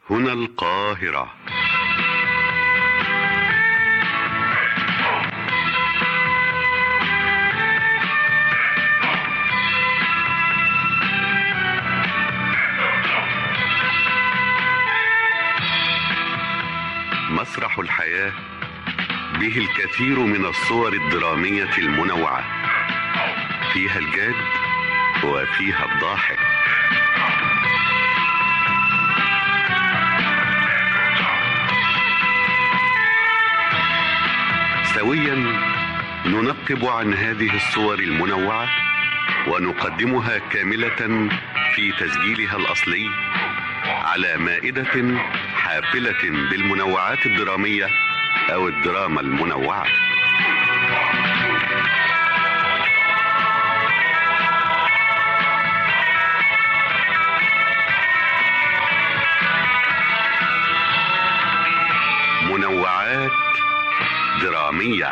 هنا القاهرة مسرح الحياة به الكثير من الصور الدرامية المنوعة فيها الجاد وفيها الضاحك سويا ننقب عن هذه الصور المنوعة ونقدمها كاملة في تسجيلها الأصلي على مائدة حافلة بالمنوعات الدرامية أو الدراما المنوعة منوعات درامية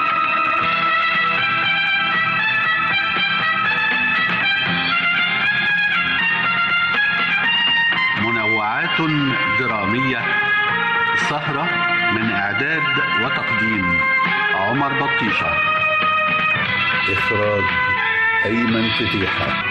منوعات درامية سهرة من إعداد وتقديم عمر بطيشة إخراج أيمن فتيحة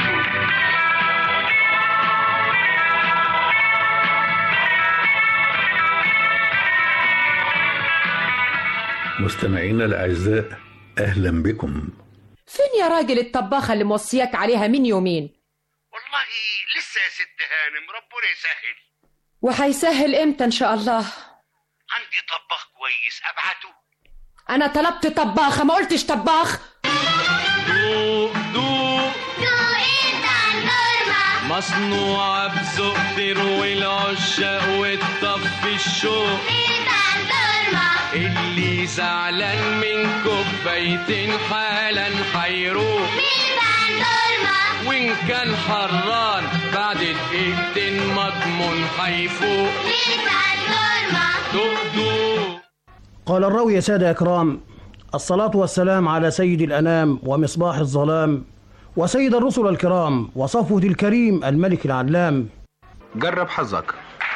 مستمعينا الأعزاء أهلا بكم فين يا راجل الطباخة اللي موصياك عليها من يومين والله لسه يا ست هانم ربنا يسهل وهيسهل امتى ان شاء الله عندي طباخ كويس ابعته انا طلبت طباخة ما قلتش طباخ دوق دوق دوق انت النورمة مصنوعة بذوق تروي العشاق وتطفي الشوق انت النورمة اللي زعلان من كوبايتين حالا حيروق انت النورمة وإن كان حران بعد دقيقتين مضمون حيفوق انت النورمة دوق دوق قال الراوي يا سادة إكرام الصلاة والسلام على سيد الأنام ومصباح الظلام وسيد الرسل الكرام وصفوة الكريم الملك العلام جرب حظك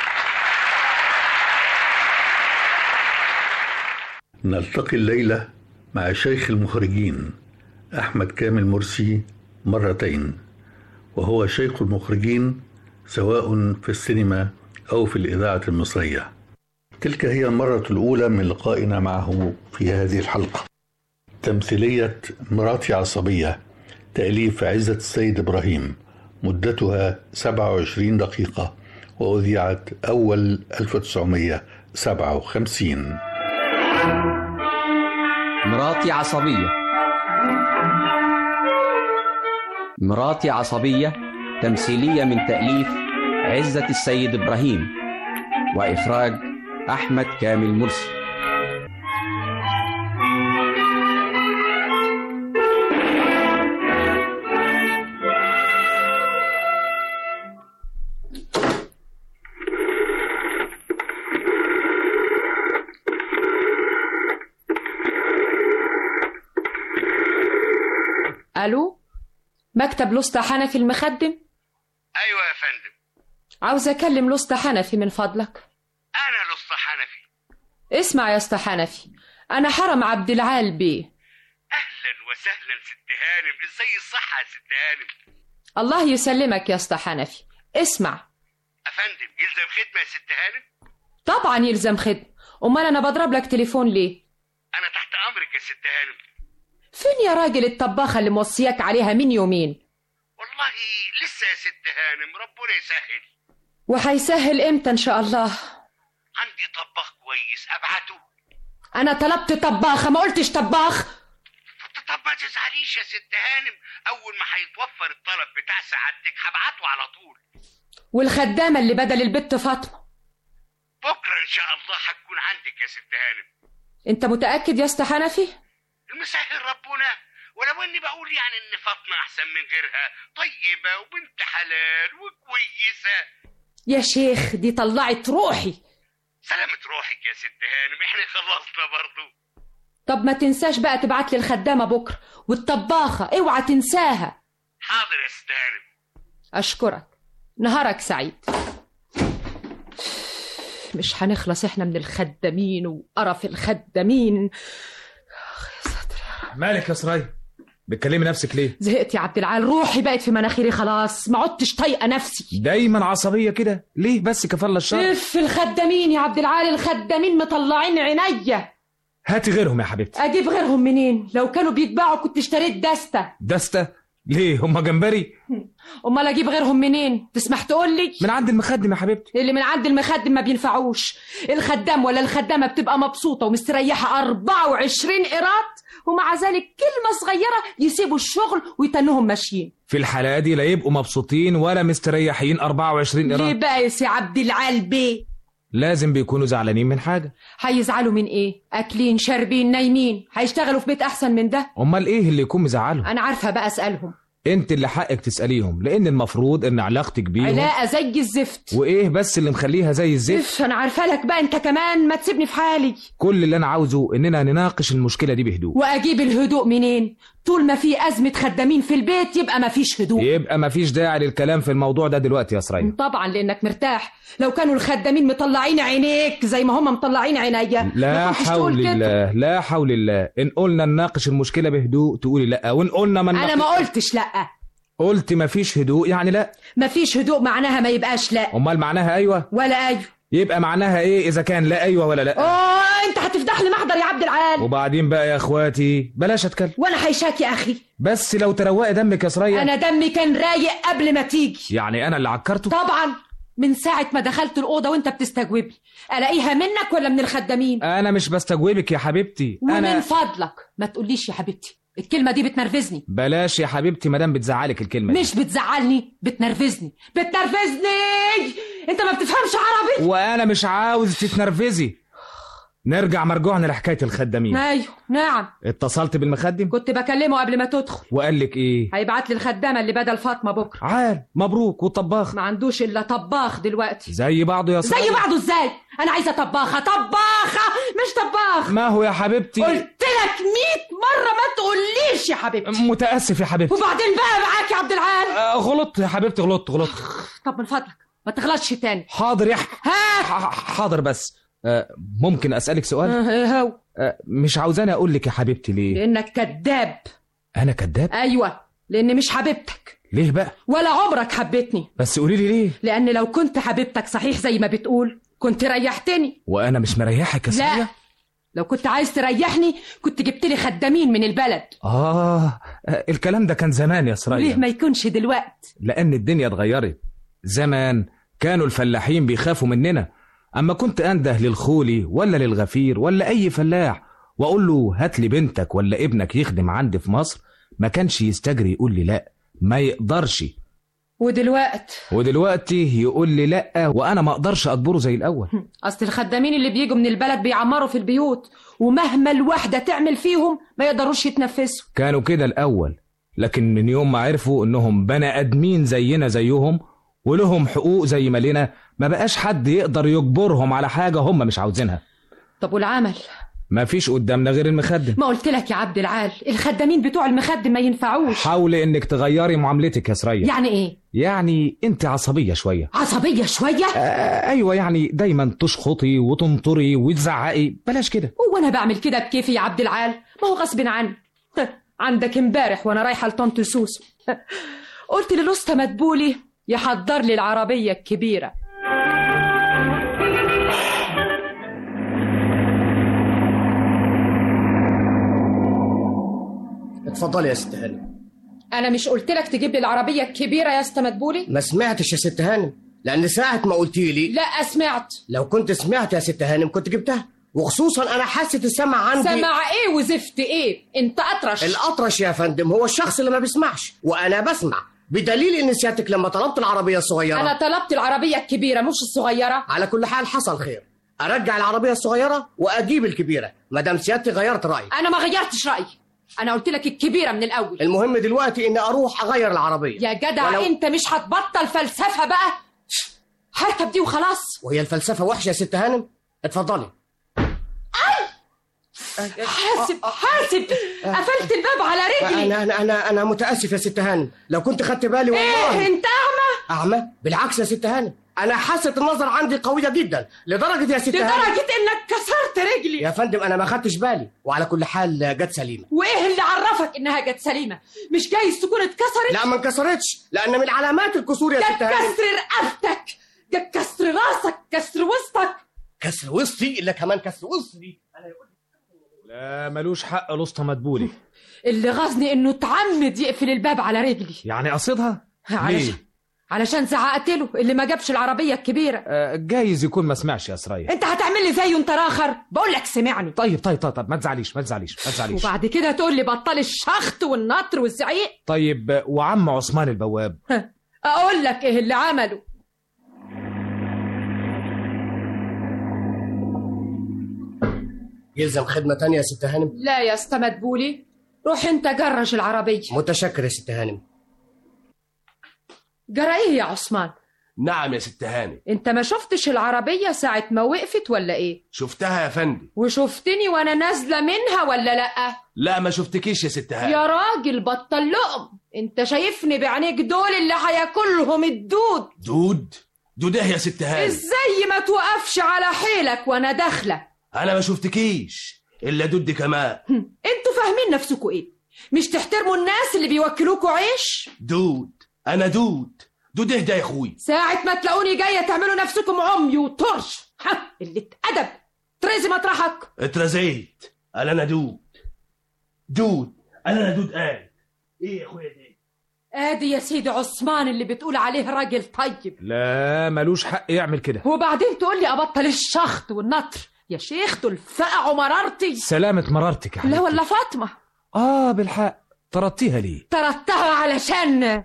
نلتقي الليلة مع شيخ المخرجين أحمد كامل مرسي مرتين وهو شيخ المخرجين سواء في السينما أو في الإذاعة المصرية تلك هي المرة الأولى من لقائنا معه في هذه الحلقة تمثيلية مراتي عصبية تأليف عزة السيد إبراهيم مدتها 27 دقيقة وأذيعت أول 1957 مراتي عصبية مراتي عصبية تمثيلية من تأليف عزة السيد إبراهيم وإخراج أحمد كامل مرسي الو مكتب لسطى حنفي المخدم ايوه يا فندم عاوز اكلم لسطى حنفي من فضلك انا لسطى حنفي اسمع يا اسطى حنفي انا حرم عبد العال بيه اهلا وسهلا ست هانم ازاي الصحه يا ست هانم الله يسلمك يا اسطى حنفي اسمع افندم يلزم خدمه يا ست هانم طبعا يلزم خدمة امال انا بضرب لك تليفون ليه انا تحت امرك يا ست هانم فين يا راجل الطباخة اللي موصياك عليها من يومين والله لسه يا ست هانم ربنا يسهل وهيسهل امتى ان شاء الله عندي طباخ كويس ابعته انا طلبت طباخة ما قلتش طباخ طب ما تزعليش يا ست هانم اول ما هيتوفر الطلب بتاع سعادتك هبعته على طول والخدامة اللي بدل البت فاطمة بكره ان شاء الله هتكون عندك يا ست هانم انت متأكد يا اسطى حنفي المسهل ربنا ولو اني بقول يعني ان فاطمه احسن من غيرها طيبه وبنت حلال وكويسه يا شيخ دي طلعت روحي سلامة روحك يا ست هانم احنا خلصنا برضو طب ما تنساش بقى تبعت لي الخدامة بكرة والطباخة اوعى تنساها حاضر يا ست هانم أشكرك نهارك سعيد مش هنخلص احنا من الخدامين وقرف الخدامين مالك يا سرايا بتكلمي نفسك ليه زهقت يا عبد العال روحي بقت في مناخيري خلاص ما عدتش طايقه نفسي دايما عصبيه كده ليه بس كفالة الشر اف الخدامين يا عبد العال الخدامين مطلعين عينيا هاتي غيرهم يا حبيبتي اجيب غيرهم منين لو كانوا بيتباعوا كنت اشتريت دستة دستة ليه هما جمبري امال اجيب غيرهم منين تسمح تقول لي من عند المخدم يا حبيبتي اللي من عند المخدم ما بينفعوش الخدام ولا الخدامة بتبقى مبسوطة ومستريحة 24 قيراط ومع ذلك كلمة صغيرة يسيبوا الشغل ويتنهم ماشيين في الحالة دي لا يبقوا مبسوطين ولا مستريحين 24 ليه قيراط بقى يا سي عبد العال بيه لازم بيكونوا زعلانين من حاجة هيزعلوا من ايه اكلين شاربين نايمين هيشتغلوا في بيت احسن من ده امال ايه اللي يكون مزعلهم انا عارفة بقى اسألهم انت اللي حقك تسأليهم لان المفروض ان علاقتك بيهم علاقة زي الزفت وايه بس اللي مخليها زي الزفت اف انا عارفة لك بقى انت كمان ما تسيبني في حالي كل اللي انا عاوزه اننا نناقش المشكلة دي بهدوء واجيب الهدوء منين طول ما في ازمة خدامين في البيت يبقى ما فيش هدوء يبقى مفيش داعي للكلام في الموضوع ده دلوقتي يا سرايا طبعا لانك مرتاح لو كانوا الخدامين مطلعين عينيك زي ما هم مطلعين عينيا ما لا كنتش حول تقول كده. الله لا حول الله ان قلنا نناقش المشكلة بهدوء تقولي لا وان قلنا ما انا نناقش- ما قلتش لا قلت مفيش هدوء يعني لا ما فيش هدوء معناها ما يبقاش لا امال معناها ايوه ولا ايوه يبقى معناها ايه اذا كان لا ايوه ولا لا اوه انت هتفضح لي محضر يا عبد العال وبعدين بقى يا اخواتي بلاش اتكلم وانا هيشاك يا اخي بس لو تروقي دمك يا سرية انا دمي كان رايق قبل ما تيجي يعني انا اللي عكرته طبعا من ساعة ما دخلت الأوضة وأنت بتستجوب لي ألاقيها منك ولا من الخدامين انا مش بستجوبك يا حبيبتي ومن انا فضلك ما تقوليش يا حبيبتي الكلمة دي بتنرفزني بلاش يا حبيبتي مادام بتزعلك الكلمه دي. مش بتزعلني بتنرفزني بتنرفزني انت ما بتفهمش عربي وانا مش عاوز تتنرفزي نرجع مرجوعنا لحكايه الخدامين ايوه نعم اتصلت بالمخدم كنت بكلمه قبل ما تدخل وقال لك ايه هيبعت لي الخدامة اللي بدل فاطمة بكرة عال مبروك والطباخ ما عندوش إلا طباخ دلوقتي زي بعضه يا زي سرية بعضه ازاي انا عايزة طباخة طباخة مش طباخ ما هو يا حبيبتي قلت لك 100 مرة ما تقوليش يا حبيبتي متاسف يا حبيبتي وبعدين بقى معاك يا عبد العال آه، غلطت يا حبيبتي غلطت غلطت طب من فضلك ما تغلطش تاني حاضر يا ح- ها ح- حاضر بس آه، ممكن اسالك سؤال ايه هو آه، مش عاوزاني اقول لك يا حبيبتي ليه لانك كذاب انا كذاب ايوه لان مش حبيبتك ليه بقى ولا عمرك حبيتني بس قولي لي ليه لان لو كنت حبيبتك صحيح زي ما بتقول كنت ريحتني وانا مش مريحك يا لا سرية لو كنت عايز تريحني كنت جبت لي خدامين من البلد آه آه، الكلام ده كان زمان يا ليه سرية ما يكونش دلوقت لأن الدنيا اتغيرت زمان كانوا الفلاحين بيخافوا مننا أما كنت أنده للخولي ولا للغفير ولا أي فلاح وأقول له هات لي بنتك ولا ابنك يخدم عندي في مصر ما كانش يستجري يقول لي لا ما يقدرش ودلوقت ودلوقتي يقول لي لا وأنا ما أقدرش أجبره زي الأول اصل الخدامين اللي بيجوا من البلد بيعمروا في البيوت ومهما الواحدة تعمل فيهم ما يقدروش يتنفسوا كانوا كده الأول لكن من يوم ما عرفوا إنهم بني آدمين زينا زيهم ولهم حقوق زي ما لنا ما بقاش حد يقدر يجبرهم على حاجة هم مش عاوزينها طب والعمل ما فيش قدامنا غير المخدم ما قلت لك يا عبد العال الخدامين بتوع المخدم ما ينفعوش حاولي انك تغيري معاملتك يا سرية يعني ايه يعني انت عصبية شوية عصبية شوية آه ايوه يعني دايما تشخطي وتنطري وتزعقي بلاش كده وانا بعمل كده بكيفي يا عبد العال ما هو غصب عني عندك امبارح وانا رايحه لطنط سوسو قلت للاسطى مدبولي يحضر لي العربيه الكبيره اتفضلي يا ست هانم انا مش قلت لك تجيب لي العربيه الكبيره يا اسطى مدبولي ما سمعتش يا ست هانم لان ساعة ما قلتي لي لا سمعت لو كنت سمعت يا ست هانم كنت جبتها وخصوصا انا حاسة السمع عندي سمع ايه وزفت ايه انت اطرش الاطرش يا فندم هو الشخص اللي ما بيسمعش وانا بسمع بدليل ان سيادتك لما طلبت العربية الصغيرة انا طلبت العربيه الكبيره مش الصغيره على كل حال حصل خير ارجع العربية الصغيرة واجيب الكبيرة ما دام سيادتك غيرت رأيي انا ما غيرتش رايي انا قلت لك الكبيره من الاول المهم دلوقتي اني اروح اغير العربية يا جدع ولو- انت مش هتبطل فلسفه بقى هركب دي وخلاص وهي الفلسفة وحشة يا ست هانم اتفضلي حاسب حاسب قفلت الباب على رجلي انا انا انا انا متاسف يا ست هانم لو كنت خدت بالي والله ايه انت اعمى اعمى بالعكس يا ست هانم انا حاسه النظر عندي قويه جدا لدرجه يا ست هانم لدرجة انك كسرت رجلي يا فندم انا ما خدتش بالي وعلى كل حال جت سليمه وايه اللي عرفك انها جت سليمة مش جايز تكون اتكسرت لا ما انكسرتش لان من علامات الكسور يا ده ست هانم كسر رقبتك ده كسر راسك كسر وسطك كسر وسطي الا كمان كسر وسطي لا ملوش حق الاسطى مدبولي اللي غزني انه اتعمد يقفل الباب على رجلي يعني قصدها علشان ليه علشان زعقت له اللي ما جابش العربية الكبيرة آه، جايز يكون ما سمعش يا سرية انت هتعمل لي زيه انت راخر بقول لك سمعني طيب طيب طيب, طيب ما تزعليش ما تزعليش ما تزعليش وبعد كده تقول لي بطل الشخط والنطر والزعيق طيب آه، وعم عثمان البواب اقول لك ايه اللي عمله يلزم خدمه تانية يا ست هانم لا يا اسطى مدبولي روح انت جرش العربية متشكر يا ست هانم جرى ايه يا عثمان نعم يا ست هاني انت ما شفتش العربية ساعة ما وقفت ولا ايه شفتها يا فندم وشفتني وانا نازلة منها ولا لا لا ما شفتكيش يا ست هاني يا راجل بطل لقم انت شايفني بعينيك دول اللي هياكلهم الدود دود دود ايه يا ست هاني ازاي ما توقفش على حيلك وانا داخلة انا ما شفتكيش الا دود كمان انتوا فاهمين نفسكوا ايه مش تحترموا الناس اللي بيوكلوكوا عيش دود انا دود دود ايه ده يا اخوي ساعة ما تلاقوني جاية تعملوا نفسكم عمي وطرش ها اللي اتأدب تريزي مطرحك اترزيت قال انا دود دود قال انا دود قال ايه يا اخويا ده ادي يا سيدي عثمان اللي بتقول عليه راجل طيب لا ملوش حق يعمل كده وبعدين تقول لي ابطل الشخط والنطر يا شيخ دول فقعوا مرارتي سلامة مرارتك يا لا حبيبتي ولا فاطمة اه بالحق طردتيها ليه طردتها علشان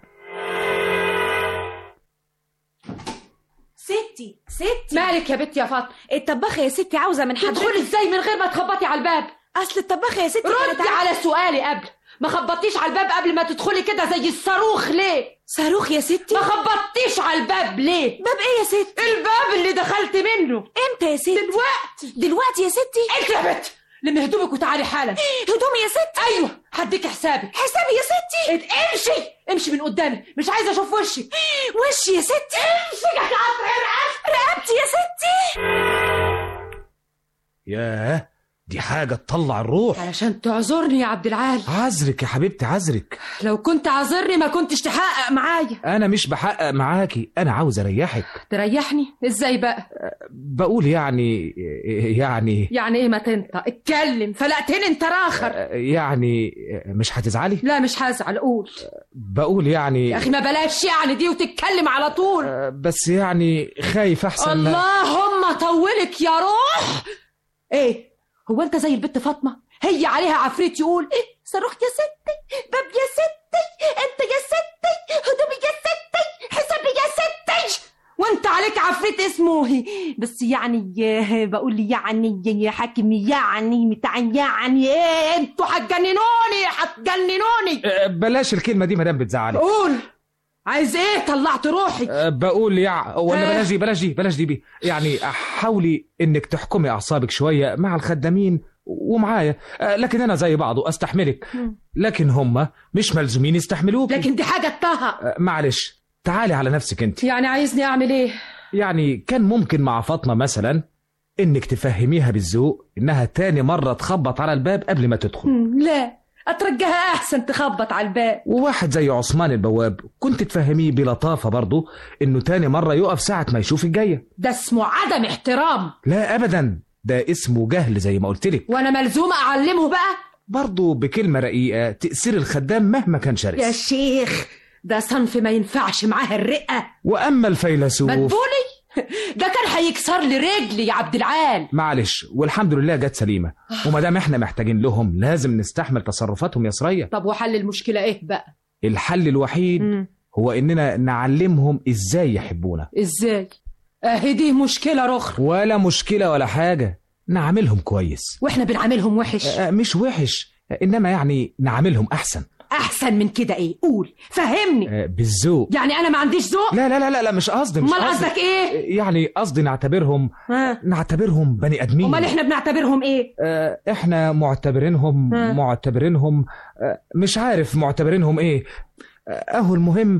ستي ستي مالك يا بنت يا فاطمة الطباخة يا ستي عاوزة من حضرتك تدخلي ازاي من غير ما تخبطي على الباب أصل الطباخة يا ستي ردي كانت على سؤالي قبل ما خبطتيش على الباب قبل ما تدخلي كده زي الصاروخ ليه صاروخ يا ستي ما خبطتيش على الباب ليه باب ايه يا ستي الباب اللي دخلت منه امتى يا ستي دلوقتي دلوقتي يا ستي انت يا بنت لمي هدومك وتعالي حالا هدومي يا ستي ايوه هديك حسابك حسابي يا ستي ات- امشي امشي من قدامي مش عايزه اشوف وشك وشي يا ستي امشي يا قطع رقبتي يا ستي ياه دي حاجة تطلع الروح علشان تعذرني يا عبد العال عذرك يا حبيبتي عذرك لو كنت عذرني ما كنتش تحقق معايا انا مش بحقق معاكي انا عاوز اريحك تريحني ازاي بقى بقول يعني يعني يعني ايه ما تنطق اتكلم فلقتني انت راخر يعني مش هتزعلي لا مش هزعل قول بقول يعني يا اخي ما بلاش يعني دي وتتكلم على طول بس يعني خايف احسن اللهم طولك يا روح ايه هو انت زي البت فاطمه هي عليها عفريت يقول ايه صاروخ يا ستي باب يا ستي انت يا ستي هدومي يا ستي حسابي يا ستي وانت عليك عفريت اسمه بس يعني آه، بقول يعني يا حاكم يعني بتاع يعني ايه انتوا هتجننوني هتجننوني أه، بلاش الكلمة دي مدام بتزعلي قول عايز ايه طلعت روحي أه، بقول يع ولا آه. بلاش دي بلاش دي بلاش دي بي يعني حاولي انك تحكمي اعصابك شويه مع الخدامين ومعايا أه، لكن انا زي بعضه استحملك لكن هم مش ملزومين يستحملوك لكن دي حاجه اتطهق معلش تعالي على نفسك انت يعني عايزني اعمل ايه يعني كان ممكن مع فاطمه مثلا انك تفهميها بالذوق انها تاني مره تخبط على الباب قبل ما تدخل مم، لا اترجاها احسن تخبط على الباب وواحد زي عثمان البواب كنت تفهميه بلطافه برضه انه تاني مره يقف ساعه ما يشوف الجايه ده اسمه عدم احترام لا ابدا ده اسمه جهل زي ما قلت لك وانا ملزومه اعلمه بقى برضه بكلمه رقيقه تاثير الخدام مهما كان يا شرس شيخ ده صنف ما ينفعش معاه الرقه واما الفيلسوف مدبولي ده كان هيكسر لي رجلي يا عبد العال معلش والحمد لله جت سليمه وما دام احنا محتاجين لهم لازم نستحمل تصرفاتهم يا سريه طب وحل المشكله ايه بقى الحل الوحيد مم. هو اننا نعلمهم ازاي يحبونا ازاي اهي دي مشكله رخر ولا مشكله ولا حاجه نعاملهم كويس واحنا بنعاملهم وحش آه، مش وحش انما يعني نعاملهم احسن احسن من كده ايه قول فهمني آه، بالذوق يعني انا ما عنديش ذوق لا لا لا لا, لا مش قصدي مش امال قصدي. قصدك ايه يعني قصدي نعتبرهم ها نعتبرهم بني ادمين امال احنا بنعتبرهم ايه آه، احنا معتبرينهم ها. معتبرينهم آه، مش عارف معتبرينهم ايه آه، اهو المهم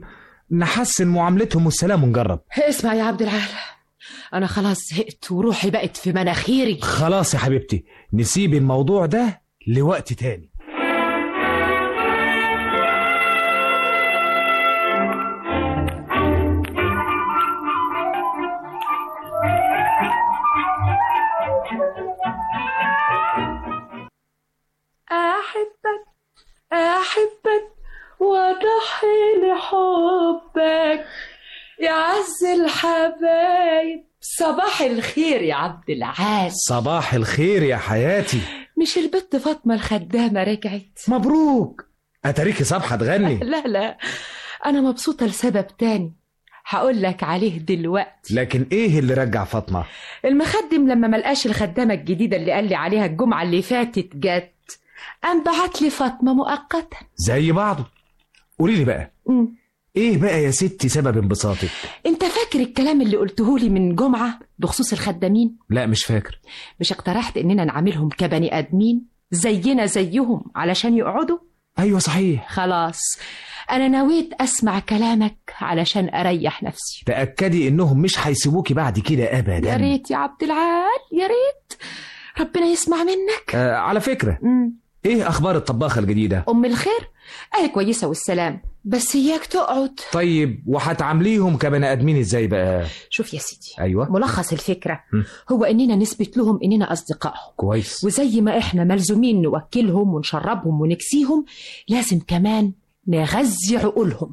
نحسن معاملتهم والسلام ونجرب اسمع يا عبد العال انا خلاص زهقت وروحي بقت في مناخيري خلاص يا حبيبتي نسيب الموضوع ده لوقت تاني أحبك أحبك وأضحي لحبك يا عز الحبايب صباح الخير يا عبد العال صباح الخير يا حياتي مش البت فاطمة الخدامة رجعت مبروك اتاريكي صبحة تغني لا لا أنا مبسوطة لسبب تاني هقول لك عليه دلوقتي لكن ايه اللي رجع فاطمة المخدم لما ملقاش الخدامة الجديدة اللي قال لي عليها الجمعة اللي فاتت جت قام بعت لي فاطمة مؤقتا زي بعضه قولي لي بقى مم. ايه بقى يا ستي سبب انبساطك انت فاكر الكلام اللي قلته لي من جمعة بخصوص الخدامين لا مش فاكر مش اقترحت اننا نعاملهم كبني ادمين زينا زيهم علشان يقعدوا ايوه صحيح خلاص انا نويت اسمع كلامك علشان اريح نفسي تأكدي انهم مش هيسيبوكي بعد كده ابدا يا ريت يا عبد العال يا ريت ربنا يسمع منك آه على فكرة مم. ايه اخبار الطباخة الجديدة ام الخير اهي كويسة والسلام بس اياك تقعد طيب وهتعامليهم كبني ادمين ازاي بقى شوف يا سيدي ايوه ملخص الفكرة مم. هو اننا نثبت لهم اننا اصدقائهم كويس وزي ما احنا ملزومين نوكلهم ونشربهم ونكسيهم لازم كمان نغذي عقولهم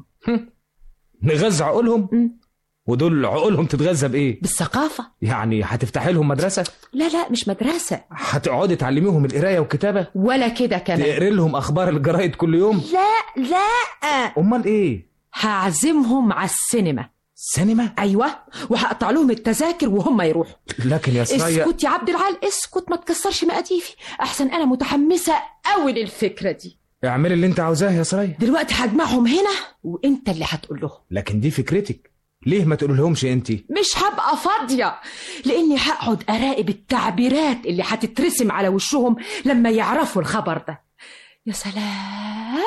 نغذي عقولهم مم. ودول عقولهم تتغذى بايه بالثقافة يعني هتفتحي لهم مدرسة لا لا مش مدرسة هتقعدي تعلميهم القراية والكتابة ولا كده كمان تقري لهم اخبار الجرايد كل يوم لا لا امال ايه هعزمهم على السينما سينما ايوه وهقطع لهم التذاكر وهم يروحوا لكن يا سرايا اسكت يا عبد العال اسكت ما تكسرش مقاديفي احسن انا متحمسه قوي للفكره دي اعملي اللي انت عاوزاه يا سرايا دلوقتي هجمعهم هنا وانت اللي هتقول لهم لكن دي فكرتك ليه ما تقولهمش انت مش هبقى فاضيه لاني هقعد اراقب التعبيرات اللي هتترسم على وشهم لما يعرفوا الخبر ده يا سلام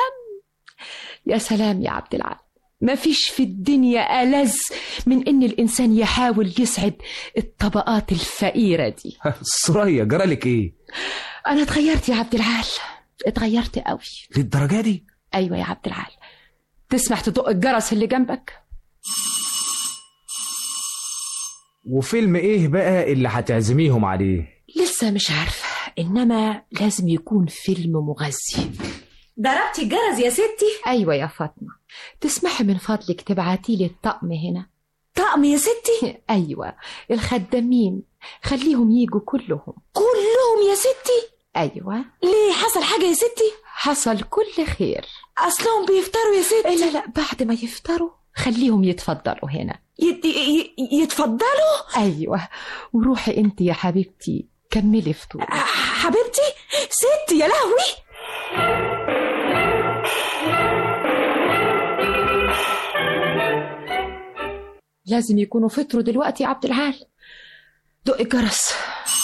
يا سلام يا عبد العال مفيش في الدنيا ألذ من إن الإنسان يحاول يسعد الطبقات الفقيرة دي سرايا جرالك ايه أنا اتغيرت يا عبد العال اتغيرت قوي للدرجة دي أيوة يا عبد العال تسمح تدق الجرس اللي جنبك وفيلم ايه بقى اللي هتعزميهم عليه لسه مش عارفة إنما لازم يكون فيلم مغذي ضربتي الجرس يا ستي أيوة يا فاطمة تسمحي من فضلك تبعتي لي الطقم هنا طقم يا ستي أيوة الخدامين خليهم يجوا كلهم كلهم يا ستي أيوة ليه حصل حاجة يا ستي حصل كل خير أصلهم بيفطروا يا ستي لا لا بعد ما يفطروا خليهم يتفضلوا هنا يت... ي... يتفضلوا أيوة وروحي أنت يا حبيبتي كملي فطور حبيبتي ستي يا لهوي لازم يكونوا فطروا دلوقتي يا عبد العال دق الجرس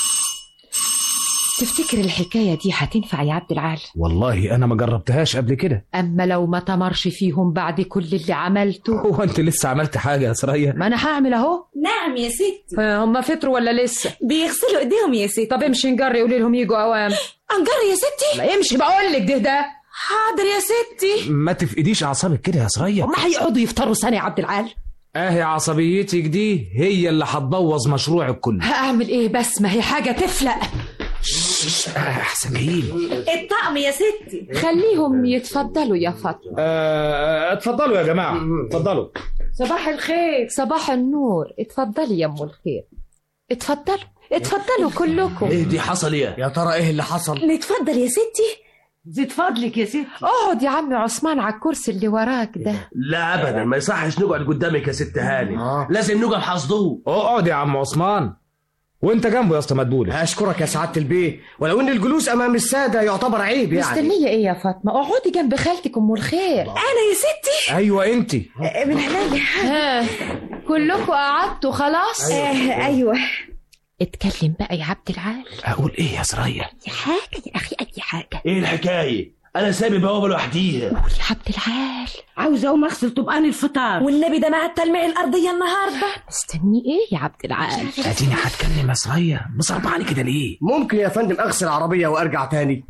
تفتكر الحكاية دي هتنفع يا عبد العال والله انا ما جربتهاش قبل كده أما لو ما تمرش فيهم بعد كل اللي عملته هو انت لسه عملت حاجة يا سرايا ما أنا هعمل أهو نعم يا ستي هم فطروا ولا لسه بيغسلوا ايديهم يا ستي طب امشي نجري قولي لهم يجوا أوام انجر يا ستي لا امشي بقول لك ده ده حاضر يا ستي ما تفقديش اعصابك كده يا سرايا هم هيقعدوا يفطروا سنة يا عبد العال اهي عصبيتك دي هي اللي هتبوظ مشروعك كله هعمل ايه بس ما هي حاجة تفلق احسن جايين الطقم يا ستي خليهم يتفضلوا يا فاطمة اتفضلوا يا جماعة اتفضلوا صباح الخير صباح النور اتفضلي يا ام الخير اتفضلوا اتفضلوا كلكم ايه دي حصل ايه يا ترى ايه اللي حصل نتفضل يا ستي زيد فضلك يا ستي اقعد يا عم عثمان على الكرسي اللي وراك ده لا ابدا ما يصحش نقعد قدامك يا ست هاني آه. لازم نقعد حصدوه اقعد يا عم عثمان وانت جنبه يا اسطى مدبولة اشكرك يا سعاده البيه ولو ان الجلوس امام الساده يعتبر عيب يعني مستنية ايه يا فاطمة اقعدي جنب خالتك ام الخير انا يا ستي ايوه انت من عينيا ها كلكم قعدتوا خلاص آه ايوه اتكلم بقى يا عبد العال اقول ايه يا سرايا اي حاجه يا اخي اي حاجه ايه الحكايه انا سايب البوابه لوحديها يا عبد العال عاوزه اقوم اغسل طبقان الفطار والنبي ده مع التلميع الارضيه النهارده مستني ايه يا عبد العال اديني هتكلم يا صغير مصربعني كده ليه ممكن يا فندم اغسل عربيه وارجع تاني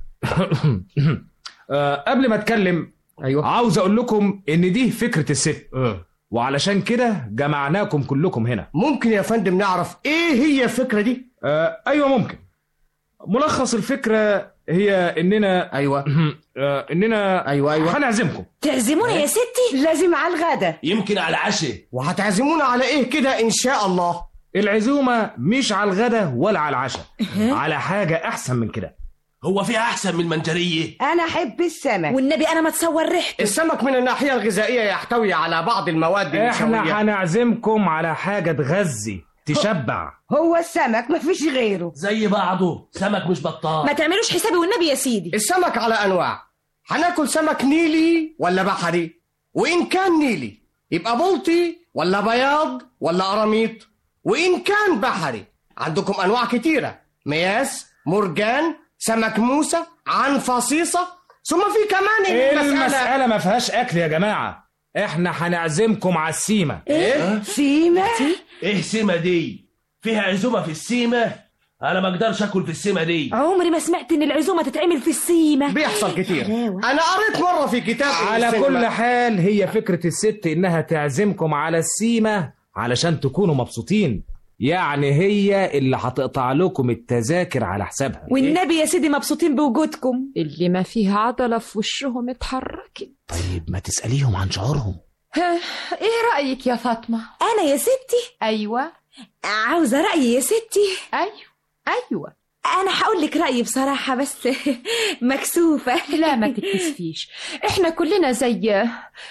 آه، قبل ما اتكلم ايوه عاوز اقول لكم ان دي فكره الست وعلشان كده جمعناكم كلكم هنا ممكن يا فندم نعرف ايه هي الفكره دي آه ايوه ممكن ملخص الفكره هي اننا ايوه آه اننا ايوه ايوه هنعزمكم تعزمونا يا ستي لازم على الغدا يمكن على العشاء وهتعزمونا على ايه كده ان شاء الله العزومه مش على الغدا ولا على العشاء على حاجه احسن من كده هو فيها احسن من المنجريه انا احب السمك والنبي انا ما تصور ريحته السمك من الناحيه الغذائيه يحتوي على بعض المواد النشويه احنا هنعزمكم على حاجه تغذي تشبع هو السمك مفيش غيره زي بعضه سمك مش بطال ما تعملوش حسابي والنبي يا سيدي السمك على انواع هناكل سمك نيلي ولا بحري وان كان نيلي يبقى بلطي ولا بياض ولا قراميط وان كان بحري عندكم انواع كتيره مياس مرجان سمك موسى عنفصيصه ثم في كمان المساله المساله ما فيهاش اكل يا جماعه احنا هنعزمكم على السيمه ايه سيمة ايه سيمه دي فيها عزومه في السيمه انا ما اقدرش اكل في السيمه دي عمري ما سمعت ان العزومه تتعمل في السيمه بيحصل كتير انا قريت مره في كتاب على السينما. كل حال هي فكره الست انها تعزمكم على السيمه علشان تكونوا مبسوطين يعني هي اللي هتقطع لكم التذاكر على حسابها والنبي يا سيدي مبسوطين بوجودكم اللي ما فيه عضلة في وشهم اتحركت طيب ما تساليهم عن شعورهم ها، ايه رأيك يا فاطمة انا يا ستي ايوه عاوزه رايي يا ستي ايوه ايوه انا هقول لك رايي بصراحه بس مكسوفه لا ما تتكسفيش احنا كلنا زي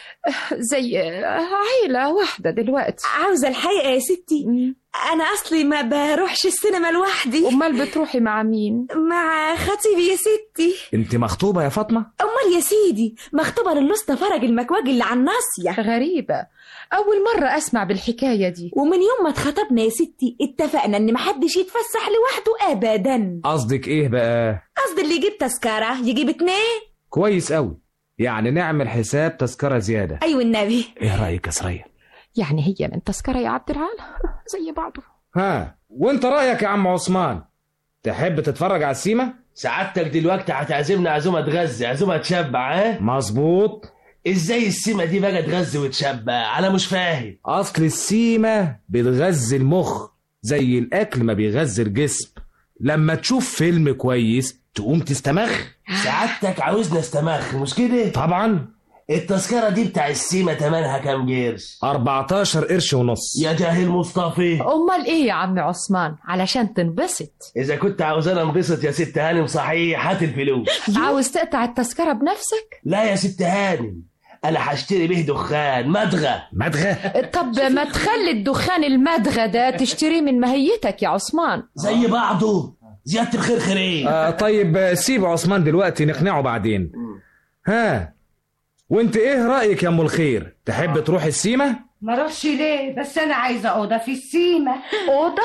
زي عيلة واحدة دلوقتي عاوزه الحقيقه يا ستي انا اصلي ما بروحش السينما لوحدي امال بتروحي مع مين مع خطيبي يا ستي انت مخطوبه يا فاطمه امال يا سيدي مخطوبه للوسطى فرج المكواجي اللي على الناصيه غريبة اول مرة اسمع بالحكاية دي ومن يوم ما اتخطبنا يا ستي اتفقنا ان محدش يتفسح لوحده ابدا قصدك ايه بقى قصدي اللي يجيب تذكره يجيب اتنين كويس قوي يعني نعمل حساب تذكره زياده ايوه النبي ايه رايك يا سريه يعني هي من تذكرة يا عبد العال زي بعضه ها وانت رايك يا عم عثمان تحب تتفرج على السيمه سعادتك دلوقتي هتعزمنا عزومه تغذي عزومه تشبع ها مظبوط ازاي السيمه دي بقى تغذي وتشبع انا مش فاهم اصل السيمه بتغذي المخ زي الاكل ما بيغذي الجسم لما تشوف فيلم كويس تقوم تستمخ سعادتك عاوزنا استمخ مش كده طبعا التذكره دي بتاع السيمه تمنها كام قرش 14 قرش ونص يا جاهل مصطفى امال ايه يا عم عثمان علشان تنبسط اذا كنت عاوزانا انبسط يا ست هانم صحيح هات الفلوس عاوز تقطع التذكرة بنفسك لا يا ست هانم انا هشتري به دخان مدغى مدغى طب ما تخلي الدخان المدغى ده تشتريه من ماهيتك يا عثمان زي بعضه زياده الخير خيرين آه طيب سيب عثمان دلوقتي نقنعه بعدين ها وانت ايه رايك يا ام الخير تحب تروح السيمه ما اروحش ليه بس انا عايزه اوضه في السيمه اوضه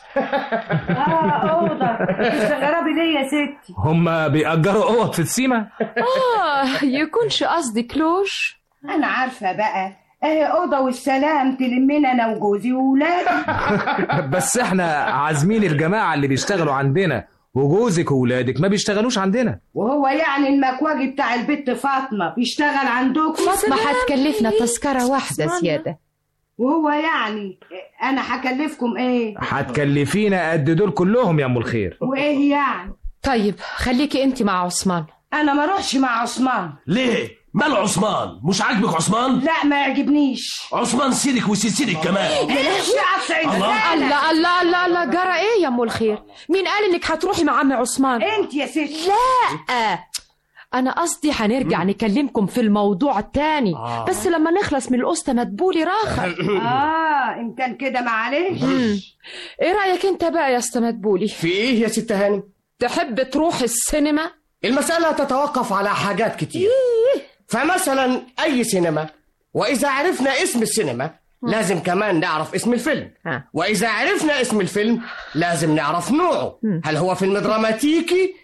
اه اوضه تستغربي ليه يا ستي هما بيأجروا اوض في السيمه اه يكونش قصدك لوج انا عارفه بقى اهي اوضه والسلام تلمنا انا وجوزي وولادي بس احنا عازمين الجماعه اللي بيشتغلوا عندنا وجوزك وولادك ما بيشتغلوش عندنا وهو يعني المكواجي بتاع البت فاطمه بيشتغل عندكم فاطمة هتكلفنا تذكرة واحدة زيادة وهو يعني انا هكلفكم ايه هتكلفينا قد دول كلهم يا ام الخير وايه يعني طيب خليكي انت مع عثمان انا ما اروحش مع عثمان ليه ماله عثمان مش عاجبك عثمان لا ما يعجبنيش عثمان سيدك وسيسيدك كمان ايش يا الله. الله الله الله الله جرى ايه يا ام الخير مين قال انك هتروحي مع عم عثمان انت يا ست لا انا قصدي هنرجع نكلمكم في الموضوع التاني آه. بس لما نخلص من القسطة مدبولي راخر اه ان كان كده معلش مم. ايه رايك انت بقى يا اسطى مدبولي في ايه يا ست هانم تحب تروح السينما المسألة تتوقف على حاجات كتير فمثلا أي سينما وإذا عرفنا اسم السينما لازم كمان نعرف اسم الفيلم ها. وإذا عرفنا اسم الفيلم لازم نعرف نوعه هل هو فيلم دراماتيكي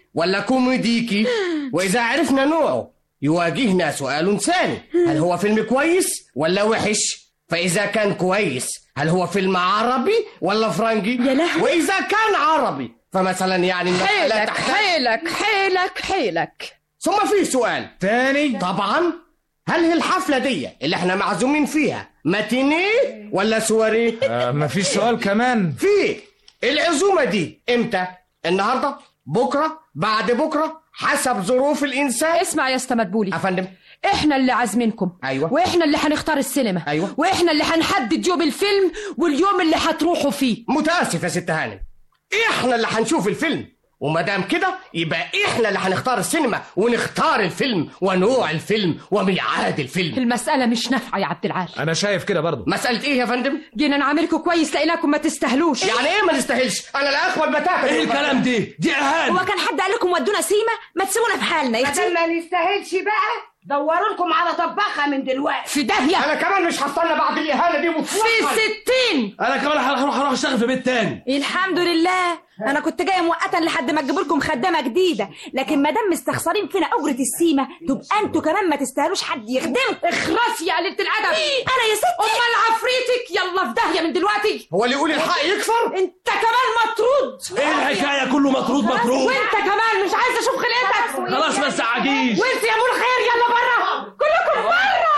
ولا كوميديكي وإذا عرفنا نوعه يواجهنا سؤال ثاني هل هو فيلم كويس ولا وحش فإذا كان كويس هل هو فيلم عربي ولا فرنجي يا لهوي وإذا كان عربي فمثلا يعني المسألة حيلك تحتاج- حيلك حيلك حيلك ثم في سؤال تاني طبعا هل هي الحفلة دي اللي احنا معزومين فيها ماتينيه ولا سواريه آه مفيش سؤال كمان في العزومة دي امتى النهاردة بكرة بعد بكرة حسب ظروف الإنسان اسمع يا استا مدبولي أفندم احنا اللي عازمينكم أيوة. واحنا اللي هنختار السينما أيوة. واحنا اللي هنحدد يوم الفيلم واليوم اللي هتروحوا فيه متاسف يا ست هانم احنا اللي هنشوف الفيلم وما دام كده يبقى احنا اللي هنختار السينما ونختار الفيلم ونوع الفيلم وميعاد الفيلم المسألة مش نافعة يا عبد العال انا شايف كده برضه مسألة ايه يا فندم؟ جينا نعاملكم كويس لقيناكم ما تستاهلوش يعني ايه ما نستاهلش؟ انا لا اقبل بتاتا ايه الكلام دي؟ دي اهانه هو كان حد قال لكم ودونا سيما ما تسيبونا في حالنا يا عشان ما نستاهلش بقى دوروا لكم على طباخه من دلوقتي في داهية انا كمان مش هستنى بعد الاهانه دي في مطلقا ستين انا كمان هروح هروح اشتغل في بيت تاني الحمد لله انا كنت جايه مؤقتا لحد ما اجيب لكم خدامه جديده لكن ما دام مستخسرين فينا اجره السيمه تبقى انتوا كمان ما تستاهلوش حد يخدمكم اخرسي يا قلة الأدب انا يا ستي امال عفريتك يلا في داهية من دلوقتي هو اللي يقول الحق يكفر؟ انت كمان مطرود ايه الحكايه كله مطرود مطرود وانت كمان مش عايز اشوف خلقتك خلاص ما تزعجيش وانت يا ابو الخير يلا بره كلكم بره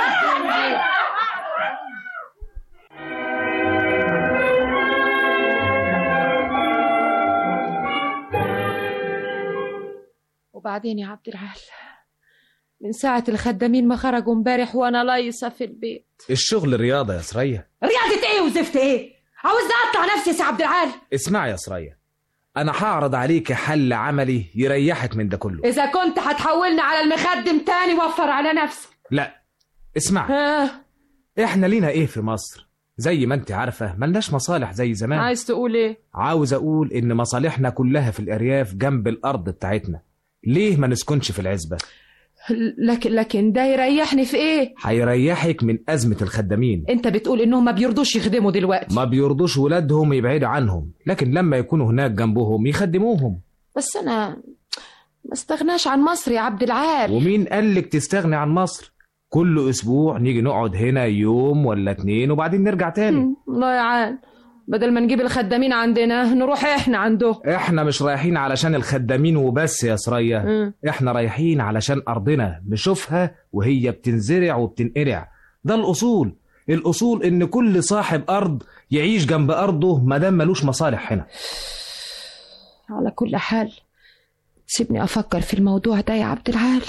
وبعدين يا عبد العال من ساعة الخدامين ما خرجوا امبارح وانا لايصة في البيت الشغل رياضه يا سرية رياضة ايه وزفت ايه عاوزني اقطع نفسي يا سي عبد العال اسمعي يا سرية انا هعرض عليك حل عملي يريحك من ده كله اذا كنت هتحولني على المخدم تاني وفر على نفسك لا اسمعي ها احنا لينا ايه في مصر زي ما انت عارفة ملناش مصالح زي زمان عايز تقول ايه عاوز اقول ان مصالحنا كلها في الارياف جنب الارض بتاعتنا ليه ما نسكنش في العزبة لكن لكن ده يريحني في ايه هيريحك من ازمة الخدامين انت بتقول انهم ما بيرضوش يخدموا دلوقتي ما بيرضوش ولادهم يبعدوا عنهم لكن لما يكونوا هناك جنبهم يخدموهم بس انا ما استغناش عن مصر يا عبد العال ومين قالك تستغني عن مصر كل اسبوع نيجي نقعد هنا يوم ولا اتنين وبعدين نرجع تاني الله يعان بدل ما نجيب الخدامين عندنا نروح احنا عنده احنا مش رايحين علشان الخدامين وبس يا سرية مم. احنا رايحين علشان ارضنا نشوفها وهي بتنزرع وبتنقرع ده الاصول الاصول ان كل صاحب ارض يعيش جنب ارضه ما دام ملوش مصالح هنا على كل حال سيبني افكر في الموضوع ده يا عبد العال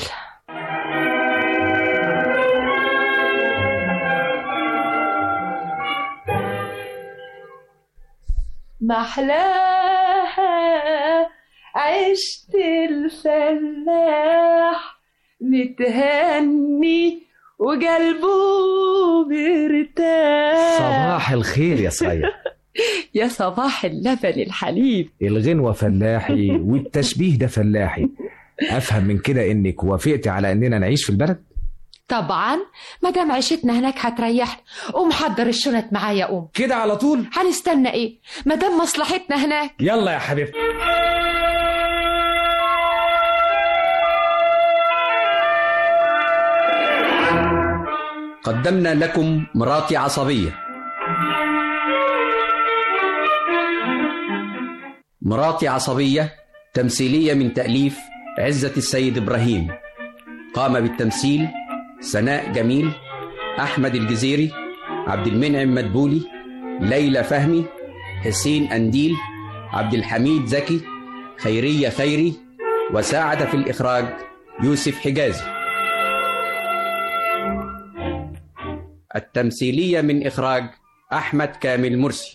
محلاها عشت الفلاح متهني وقلبه مرتاح صباح الخير يا سرية يا صباح اللبن الحليب الغنوة فلاحي والتشبيه ده فلاحي افهم من كده انك وافقتي على اننا نعيش في البلد طبعا ما دام عيشتنا هناك هتريحنا قوم حضر الشنط معايا قوم كده على طول هنستنى ايه ما دام مصلحتنا هناك يلا يا حبيبتي قدمنا لكم مراتي عصبية مراتي عصبية تمثيلية من تأليف عزة السيد إبراهيم قام بالتمثيل سناء جميل أحمد الجزيري عبد المنعم مدبولي ليلى فهمي حسين أنديل عبد الحميد زكي خيرية خيري وساعد في الإخراج يوسف حجازي التمثيلية من إخراج أحمد كامل مرسي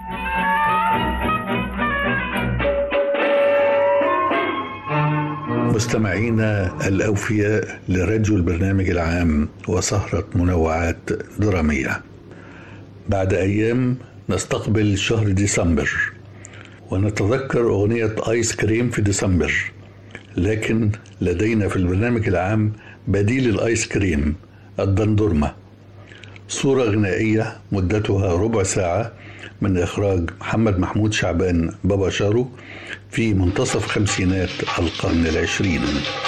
مستمعينا الأوفياء لراديو البرنامج العام وسهرة منوعات درامية بعد أيام نستقبل شهر ديسمبر ونتذكر أغنية آيس كريم في ديسمبر لكن لدينا في البرنامج العام بديل الآيس كريم الدندورمة صورة غنائية مدتها ربع ساعة من إخراج محمد محمود شعبان بابا شارو في منتصف خمسينات القرن العشرين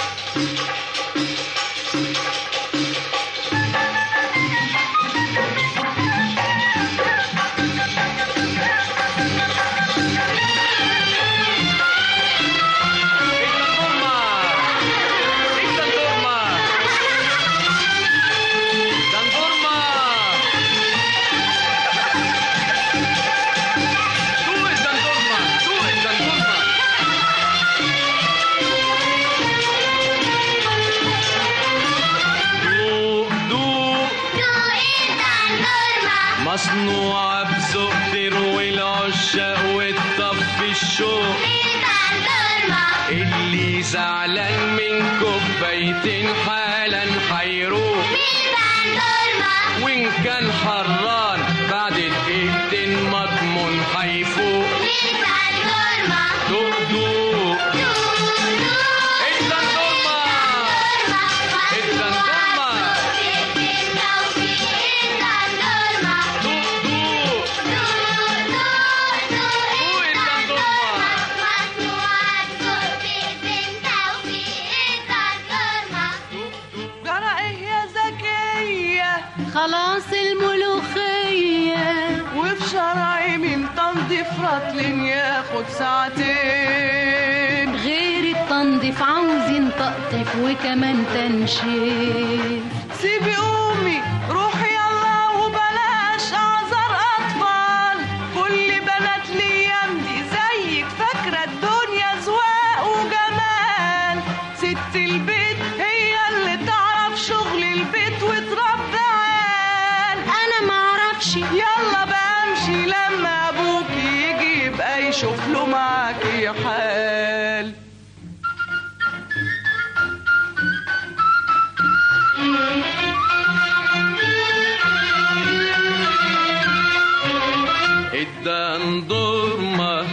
مصنوعة بذوق تروي العشاق وتطفي الشوق اللي زعلان من كوبايتين حالا حيروح وإن كان حران بعد دقيقتين مضمون حيفوق دوق دوق الدندورما الدندورما جرى ايه يا زكية خلاص الملوخية وفي شرعي من تنظيف رطل ياخد ساعتين غير التنظيف عاوزين تقطيف وكمان تنشيف سيبي امي روحي يلا وبلاش اعذر اطفال كل بنات الايام دي زيك فاكره الدنيا زواق وجمال ست البيت هي اللي تعرف شغل البيت وتربي عيال انا معرفش يلا بقى امشي لما ابوك يجي يبقى يشوف له معاكي حال الدندورما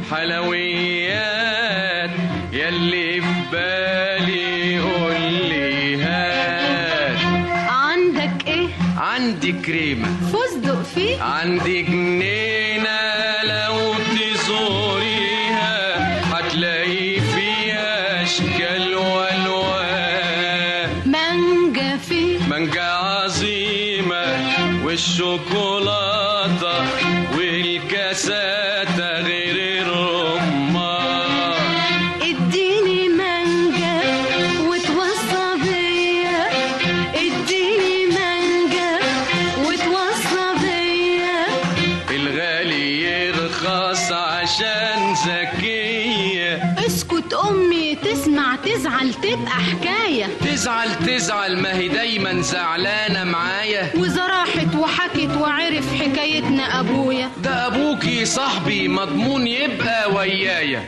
حلويات يلي في بالي قول لي هات عندك ايه عندي كريمة فستق فيه عندي جنينة لو تزوريها هتلاقي فيها أشكال وألوان مانجا فيه مانجا عظيمة والشوكولاتة والكاسات غير الرمان اديني مانجا وتوصى بيا اديني مانجا وتوصى بيا الغالي يرخص عشان ذكية اسكت امي تسمع تزعل تبقى حكايه تزعل تزعل ما هي دايما زعلانة معايا وإذا راحت وحكت وعرف حكايتنا ابويا ده أبوكي صاحبي مضمون يبقى ويايا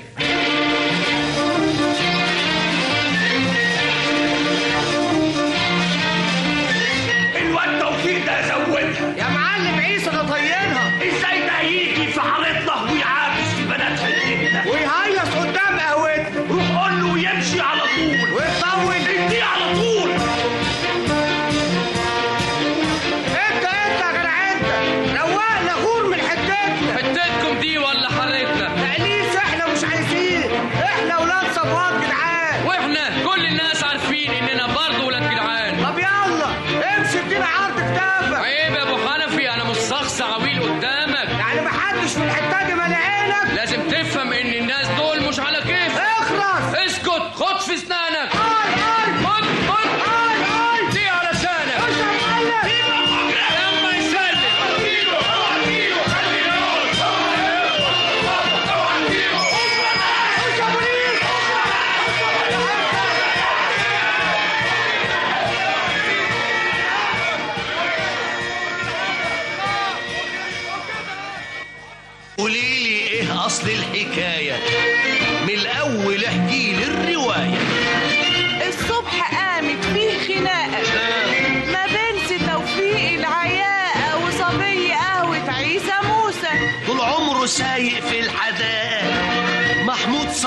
الواد توفيق ده زودها يا معلم عيسى ده طينها ازاي ده يجي في حارتنا ويعاكس في بنات حلتنا ويهيص قدام قهوتنا روح قول له يمشي على طول ويطول اديه على طول انت انت يا جدع انت روقنا غور من حتتنا حتتكم دي ولا حارتنا تأليف احنا مش عايزين احنا ولاد صبوات جدعان واحنا كل الناس عارفين اننا برضه ولاد جدعان طب يلا امشي ادينا عرض كتافك عيب يا ابو حنفي انا مش شخص عويل قدامك يعني محدش في الحته دي مالي عينك لازم تفهم ان الناس دول مش على كيف اخلص اسكت خد في اسنانك اي اي خد خد اي اي دي على لسانك ايش يا معلم لما يسلم ايش يا بوليس قولي لي ايه اصل الحكايه من الاول احكي لي الروايه الصبح قامت فيه خناقة ما بين سي توفيق العياقة وصبي قهوة عيسى موسى طول عمره سايق في الحدائق محمود صلاح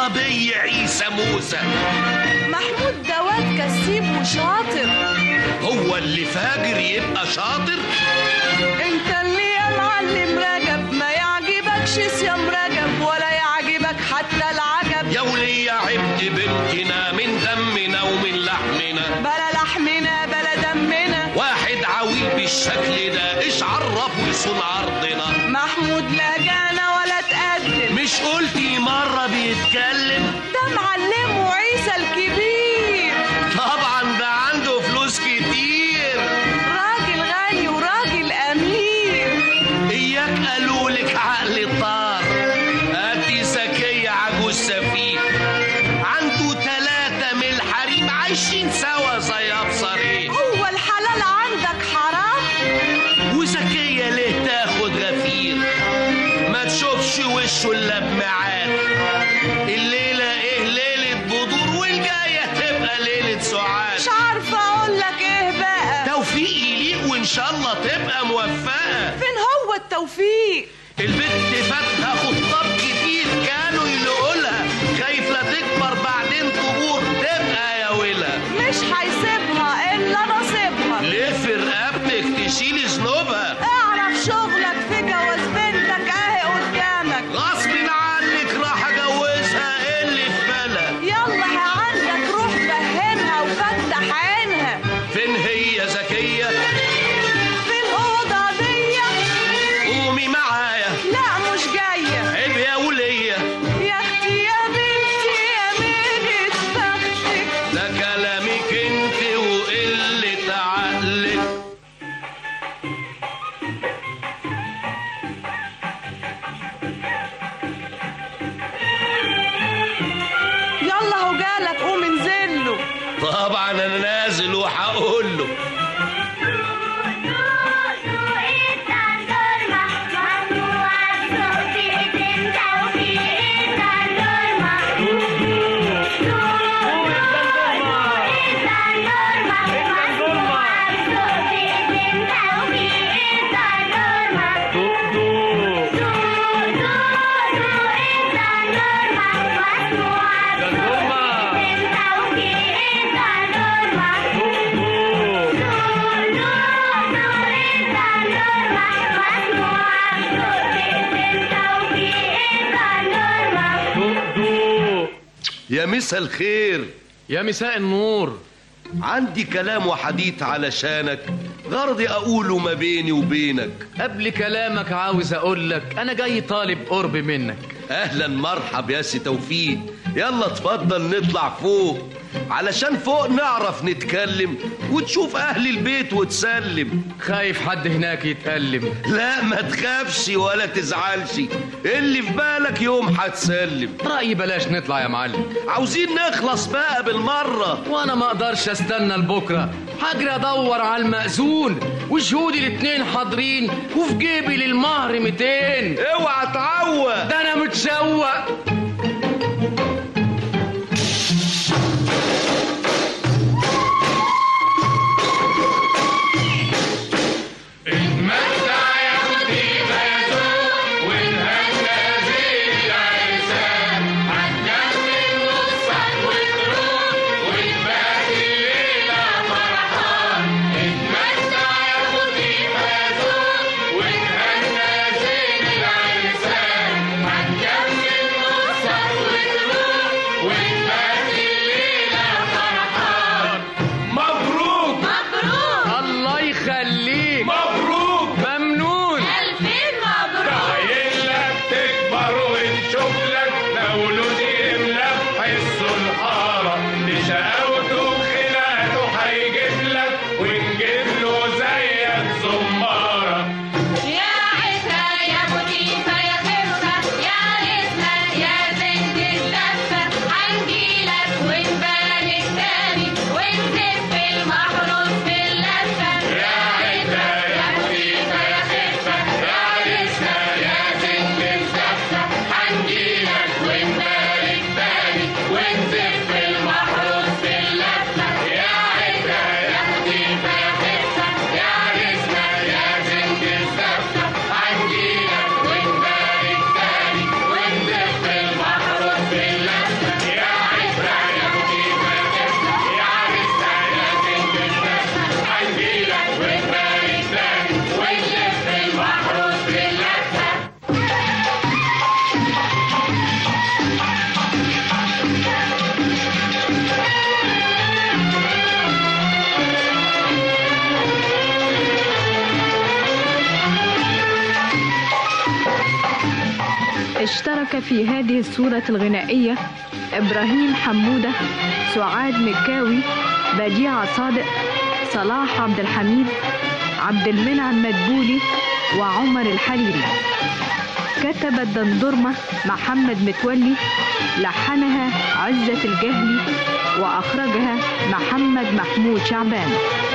صبي عيسى موسى محمود ده واد كسيب وشاطر هو اللي فاجر يبقى شاطر انت اللي يا معلم رجب ما يعجبكش صيام رجب ولا يعجبك حتى العجب يا ولية عبد بنتنا من دمنا ومن لحمنا بلا لحمنا بلا دمنا واحد عويل بالشكل ده ايش عرف وصون عرضنا محمود لا جانا ولا تقدم مش قلتي مرة بيتكلم ده معلمه عيسى الكبير طبعا ده عنده فلوس كتير راجل غني وراجل امير اياك قالوا لك عقل طار ادي زكية عجوز سفيه عنده تلاتة من الحريم عايشين سوا زي ابصرين هو الحلال عندك حرام وزكية ليه تاخد غفير ما تشوفش وشه الا بميعاد الليلة ايه ليلة بدور والجاية تبقى ليلة سعاد مش عارفه اقول لك ايه بقى توفيق يليق وان شاء الله تبقى موفقة فين هو التوفيق البنت فاتها خطاب كتير كانوا يلقوا لها خايف لا تكبر بعدين تبور تبقى يا ولا مش هيسيبها الا نصيبها ليه في رقبتك تشيل ذنوبها اعرف شغلك في جواز بنتك اهي قدامك غصب عنك راح اجوزها إيه اللي في بالها يلا يا عندك روح فهمها وفتح عينها فين هي زكية في الأوضة دي قومي معايا لا مش جاية عيب يا ولية يا اختي يا بنتي يا ميلة بختك ده كلامك انت وقلة عقلك يلا هو جالك قوم انزل له طبعا انا نازل وهقول له يا مسا الخير يا مساء النور عندي كلام وحديث علشانك غرضي اقوله ما بيني وبينك قبل كلامك عاوز اقول لك انا جاي طالب قرب منك اهلا مرحب يا سي توفيق يلا اتفضل نطلع فوق علشان فوق نعرف نتكلم وتشوف اهل البيت وتسلم خايف حد هناك يتألم لا ما تخافش ولا تزعلش اللي في بالك يوم هتسلم رأيي بلاش نطلع يا معلم عاوزين نخلص بقى بالمرة وانا ما اقدرش استنى لبكره هجري ادور على المأذون وشهودي الاتنين حاضرين وفي جيبي للمهر 200 اوعى تعوق ده انا متشوق اشترك في هذه الصورة الغنائية إبراهيم حمودة سعاد مكاوي بديعة صادق صلاح عبد الحميد عبد المنعم مدبولي وعمر الحريري كتب الدندرمة محمد متولي لحنها عزة الجهلي وأخرجها محمد محمود شعبان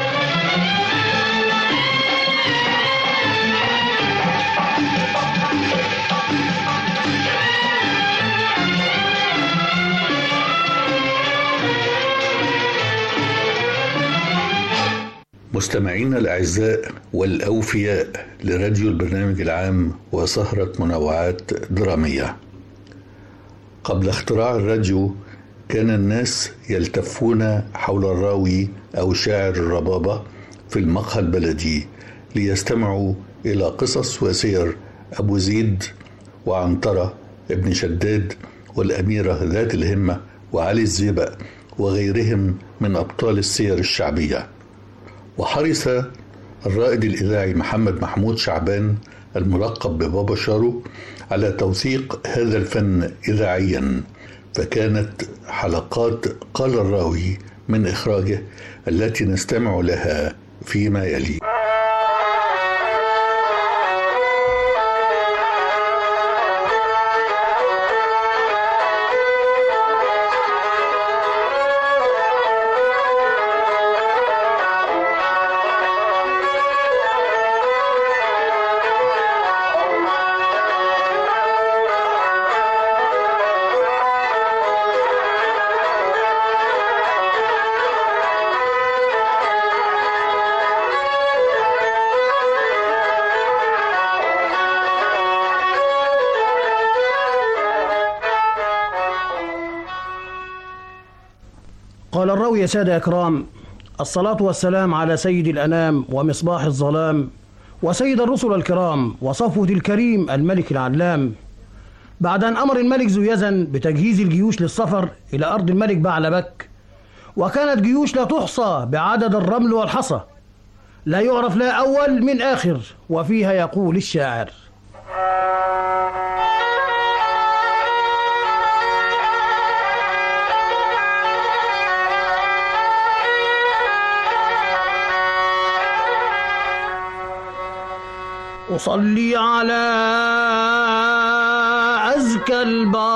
مستمعينا الأعزاء والأوفياء لراديو البرنامج العام وسهرة منوعات درامية قبل اختراع الراديو كان الناس يلتفون حول الراوي أو شاعر الربابة في المقهى البلدي ليستمعوا إلى قصص وسير أبو زيد وعنترة ابن شداد والأميرة ذات الهمة وعلي الزيبق وغيرهم من أبطال السير الشعبية وحرص الرائد الإذاعي محمد محمود شعبان الملقب ببابا شارو على توثيق هذا الفن إذاعيا فكانت حلقات قال الراوي من إخراجه التي نستمع لها فيما يلي قال الراوي يا سادة أكرام الصلاة والسلام على سيد الأنام ومصباح الظلام وسيد الرسل الكرام وصفوة الكريم الملك العلام بعد أن أمر الملك ذو يزن بتجهيز الجيوش للسفر إلى أرض الملك بعلبك وكانت جيوش لا تحصى بعدد الرمل والحصى لا يعرف لا أول من آخر وفيها يقول الشاعر أصلي على أزكى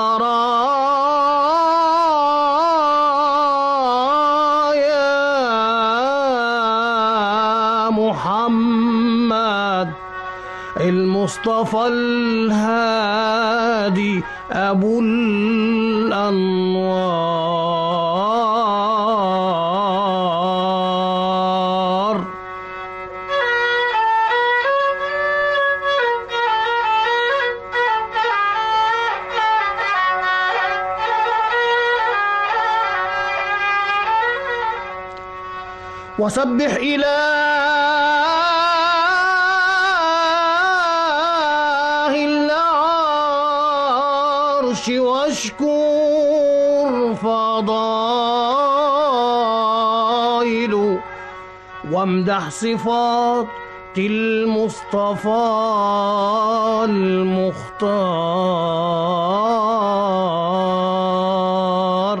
البرايا محمد المصطفى الهادي أبو الأنوار وسبح إله العرش واشكر فضائله وامدح صفات المصطفى المختار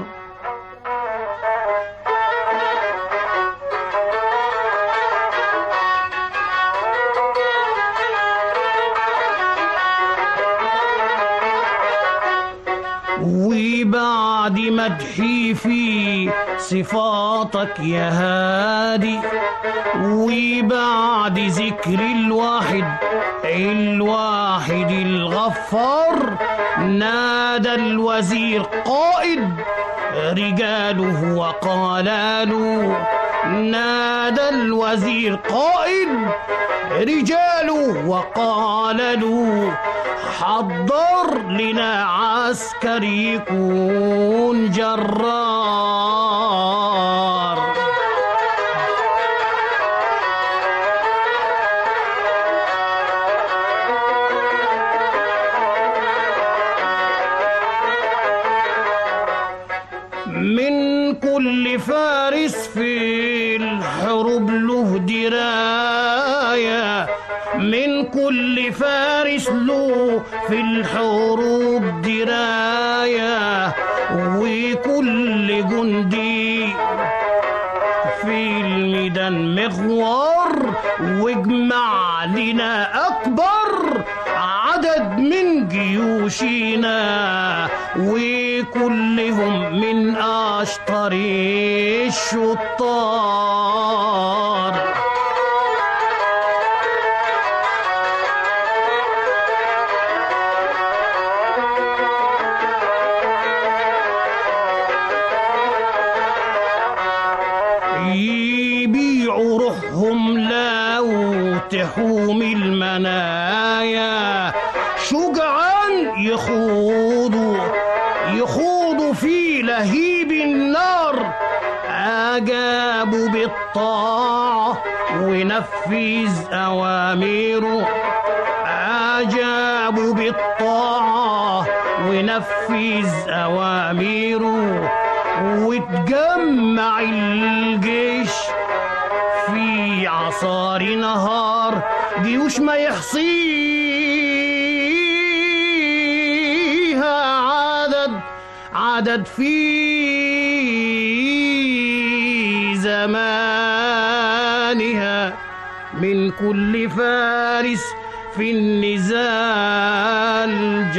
وبعد مدحي في صفاتك يا هادي وبعد ذكر الواحد الواحد الغفار نادى الوزير قائد رجاله وقالوا نادى الوزير قائد رجاله وقالوا حضر لنا عسكر يكون جرار من كل فارس في الحروب له دراية من كل فارس له في الحروب راية وكل جندي في الميدان مغوار واجمع لنا أكبر عدد من جيوشنا وكلهم من أشطر الشطار يبيعوا روحهم لو تحوم المنايا شجعان يخوضوا يخوضوا في لهيب النار أجابوا بالطاعة ونفذ أوامره أجابوا بالطاعة ونفذ أوامره وتجمع الجيش في عصار نهار جيوش ما يحصيها عدد عدد في زمانها من كل فارس في النزال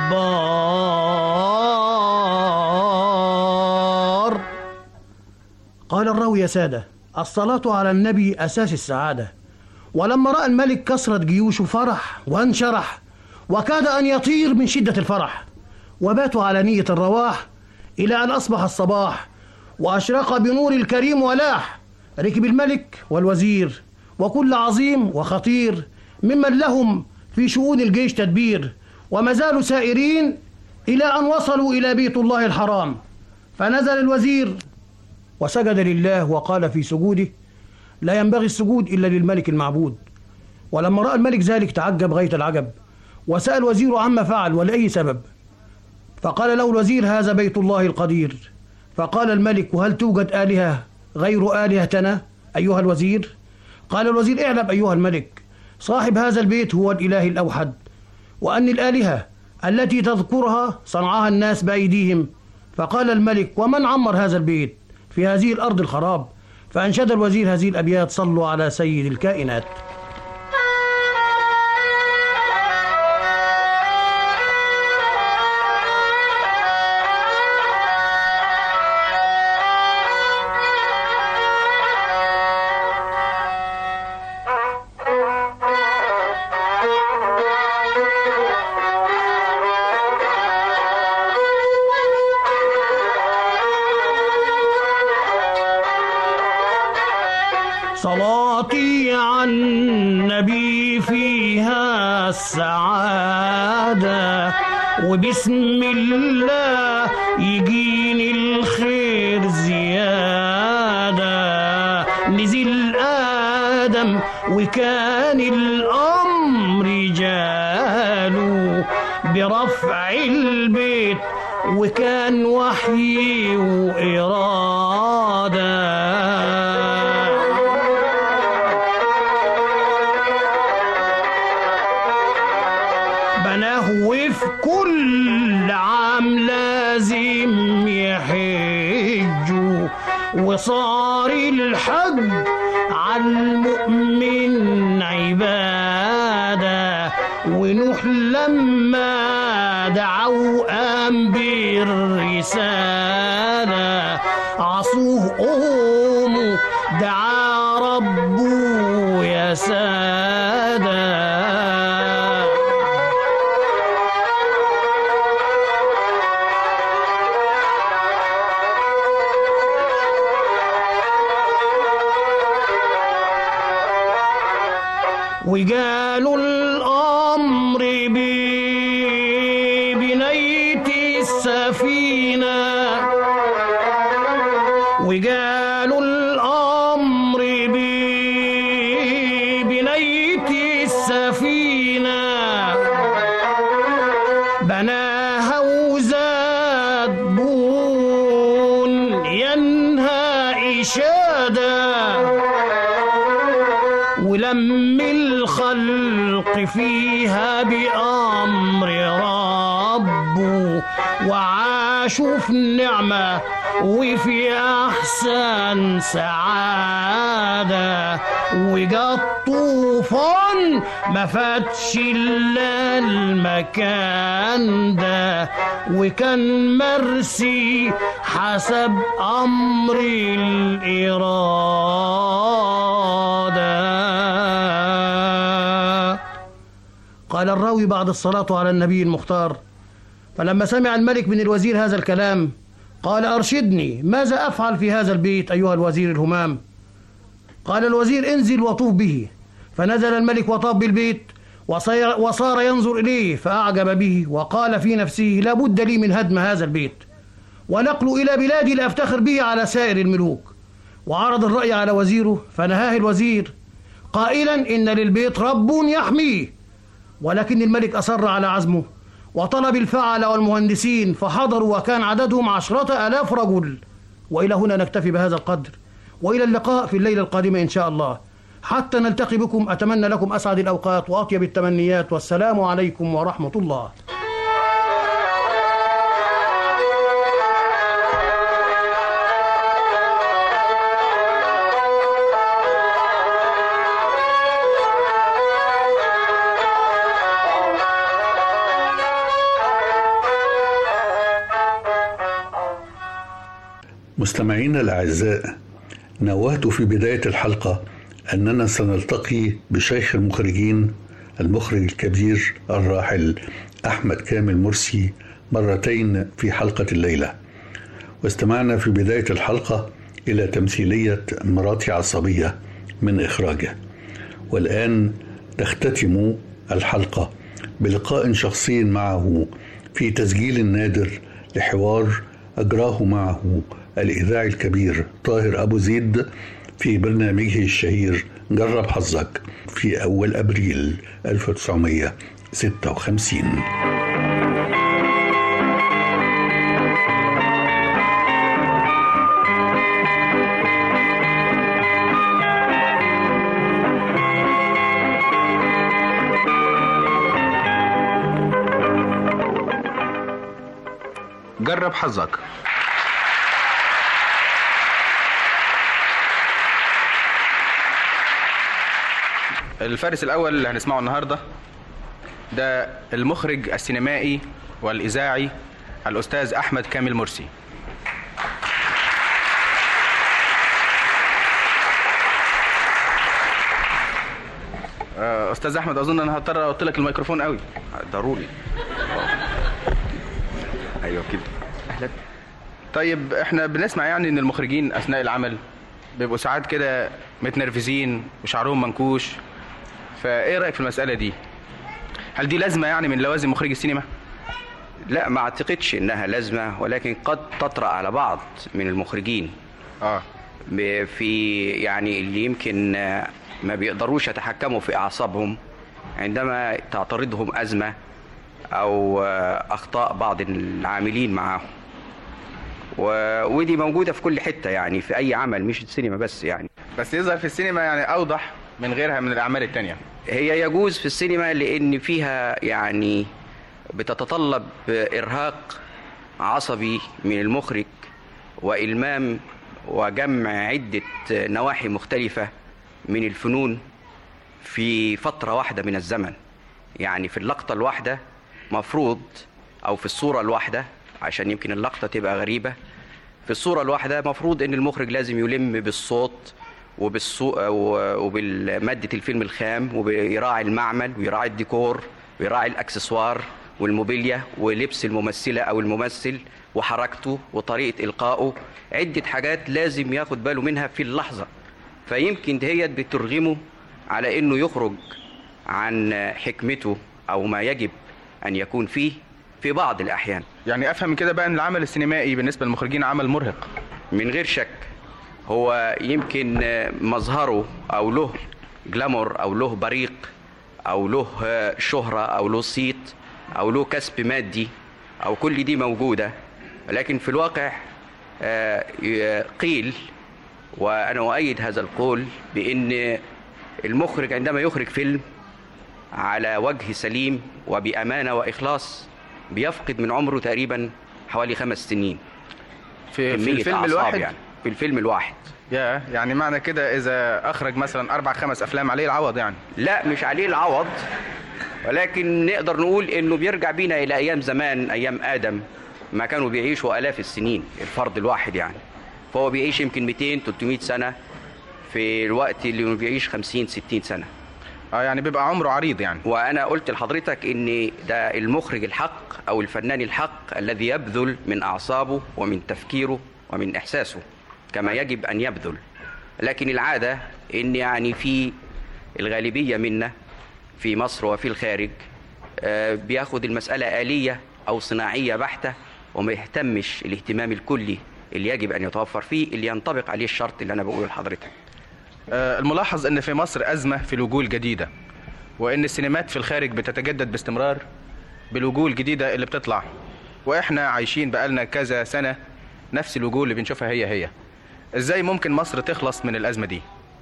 جبار قال الراوي يا سادة الصلاة على النبي أساس السعادة ولما رأى الملك كثرة جيوشه فرح وانشرح وكاد أن يطير من شدة الفرح وباتوا على نية الرواح إلى أن أصبح الصباح وأشرق بنور الكريم ولاح ركب الملك والوزير وكل عظيم وخطير ممن لهم في شؤون الجيش تدبير وما زالوا سائرين إلى أن وصلوا إلى بيت الله الحرام فنزل الوزير وسجد لله وقال في سجوده لا ينبغي السجود إلا للملك المعبود ولما رأى الملك ذلك تعجب غاية العجب وسأل الوزير عما فعل ولأي سبب فقال له الوزير هذا بيت الله القدير فقال الملك وهل توجد آلهة غير آلهتنا أيها الوزير قال الوزير اعلم أيها الملك صاحب هذا البيت هو الإله الأوحد وأن الآلهة التي تذكرها صنعها الناس بأيديهم فقال الملك ومن عمر هذا البيت في هذه الأرض الخراب فأنشد الوزير هذه الأبيات صلوا على سيد الكائنات صلاتي على النبي فيها السعادة وبسم الله يجيني الخير زيادة نزل آدم وكان الأمر جاله برفع البيت وكان وحي وإرادة بناه وفي كل عام لازم يحجوا وصار الحج على المؤمن عبادة ونوح لما دعوا قام بالرسالة عصوه قوموا دعا ربه يا سادة وقالوا الأمر ببنية السفينة وقالوا الأمر ببنية السفينة بناها وزاد بون ينهى إشادة ولم الخلق فيها بأمر ربه وعاشوا في نعمة وفي أحسن سعادة وجا الطوفان ما فاتش إلا المكان ده وكان مرسي حسب أمر الإرادة قال الراوي بعد الصلاة على النبي المختار فلما سمع الملك من الوزير هذا الكلام قال أرشدني ماذا أفعل في هذا البيت أيها الوزير الهمام قال الوزير انزل وطوف به فنزل الملك وطاف بالبيت وصير- وصار ينظر إليه فأعجب به وقال في نفسه لا بد لي من هدم هذا البيت ونقله إلى بلادي لأفتخر به على سائر الملوك وعرض الرأي على وزيره فنهاه الوزير قائلا إن للبيت رب يحميه ولكن الملك أصر على عزمه وطلب الفعل والمهندسين فحضروا وكان عددهم عشرة ألاف رجل وإلى هنا نكتفي بهذا القدر وإلى اللقاء في الليلة القادمة إن شاء الله حتى نلتقي بكم أتمنى لكم أسعد الأوقات وأطيب التمنيات والسلام عليكم ورحمة الله مستمعينا الأعزاء نوهت في بداية الحلقة أننا سنلتقي بشيخ المخرجين المخرج الكبير الراحل أحمد كامل مرسي مرتين في حلقة الليلة واستمعنا في بداية الحلقة إلى تمثيلية مراتي عصبية من إخراجه والآن نختتم الحلقة بلقاء شخصي معه في تسجيل نادر لحوار أجراه معه الإذاعي الكبير طاهر أبو زيد في برنامجه الشهير جرب حظك في أول أبريل 1956 جرب حظك الفارس الأول اللي هنسمعه النهاردة ده المخرج السينمائي والإذاعي الأستاذ أحمد كامل مرسي آه، أستاذ أحمد أظن أنا هضطر أحط لك الميكروفون قوي ضروري أيوه كده أهلا طيب احنا بنسمع يعني ان المخرجين اثناء العمل بيبقوا ساعات كده متنرفزين وشعرهم منكوش فايه رايك في المساله دي هل دي لازمه يعني من لوازم مخرج السينما لا ما اعتقدش انها لازمه ولكن قد تطرا على بعض من المخرجين اه في يعني اللي يمكن آه، ما بيقدروش يتحكموا في اعصابهم عندما تعترضهم ازمه او آه، اخطاء بعض العاملين معاهم و- ودي موجوده في كل حته يعني في اي عمل مش السينما بس يعني بس يظهر في السينما يعني اوضح من غيرها من الاعمال التانية هي يجوز في السينما لان فيها يعني بتتطلب ارهاق عصبي من المخرج والمام وجمع عده نواحي مختلفه من الفنون في فتره واحده من الزمن يعني في اللقطه الواحده مفروض او في الصوره الواحده عشان يمكن اللقطه تبقى غريبه في الصوره الواحده مفروض ان المخرج لازم يلم بالصوت وبالصو... و- وبالمادة الفيلم الخام وبيراعي المعمل ويراعي الديكور ويراعي الاكسسوار والموبيليا ولبس الممثلة او الممثل وحركته وطريقة القائه عدة حاجات لازم ياخد باله منها في اللحظة فيمكن دهيت بترغمه على انه يخرج عن حكمته او ما يجب ان يكون فيه في بعض الاحيان يعني افهم من كده بقى ان العمل السينمائي بالنسبه للمخرجين عمل مرهق من غير شك هو يمكن آه، مظهره او له جلامور او له بريق او له آه، شهرة او له صيت او له كسب مادي او كل دي موجودة لكن في الواقع آه، ي- قيل وانا اؤيد هذا القول بان المخرج عندما يخرج فيلم على وجه سليم وبامانه واخلاص بيفقد من عمره تقريبا حوالي خمس سنين في, في كمية الفيلم أعصاب الواحد يعني في الفيلم الواحد يا يعني معنى كده اذا اخرج مثلا اربع خمس افلام عليه العوض يعني لا مش عليه العوض ولكن نقدر نقول انه بيرجع بينا الى ايام زمان ايام ادم ما كانوا بيعيشوا الاف السنين الفرد الواحد يعني فهو بيعيش يمكن 200 300 سنه في الوقت اللي بيعيش 50 60 سنه اه يعني بيبقى عمره عريض يعني وانا قلت لحضرتك ان ده المخرج الحق او الفنان الحق الذي يبذل من اعصابه ومن تفكيره ومن احساسه كما يجب ان يبذل لكن العاده ان يعني في الغالبيه منا في مصر وفي الخارج آه، بياخد المساله اليه او صناعيه بحته وما يهتمش الاهتمام الكلي اللي يجب ان يتوفر فيه اللي ينطبق عليه الشرط اللي انا بقوله لحضرتك آه، الملاحظ ان في مصر ازمه في الوجوه الجديده وان السينمات في الخارج بتتجدد باستمرار بالوجوه الجديده اللي بتطلع واحنا عايشين بقالنا كذا سنه نفس الوجوه اللي بنشوفها هي هي ازاي ممكن مصر تخلص من الازمه دي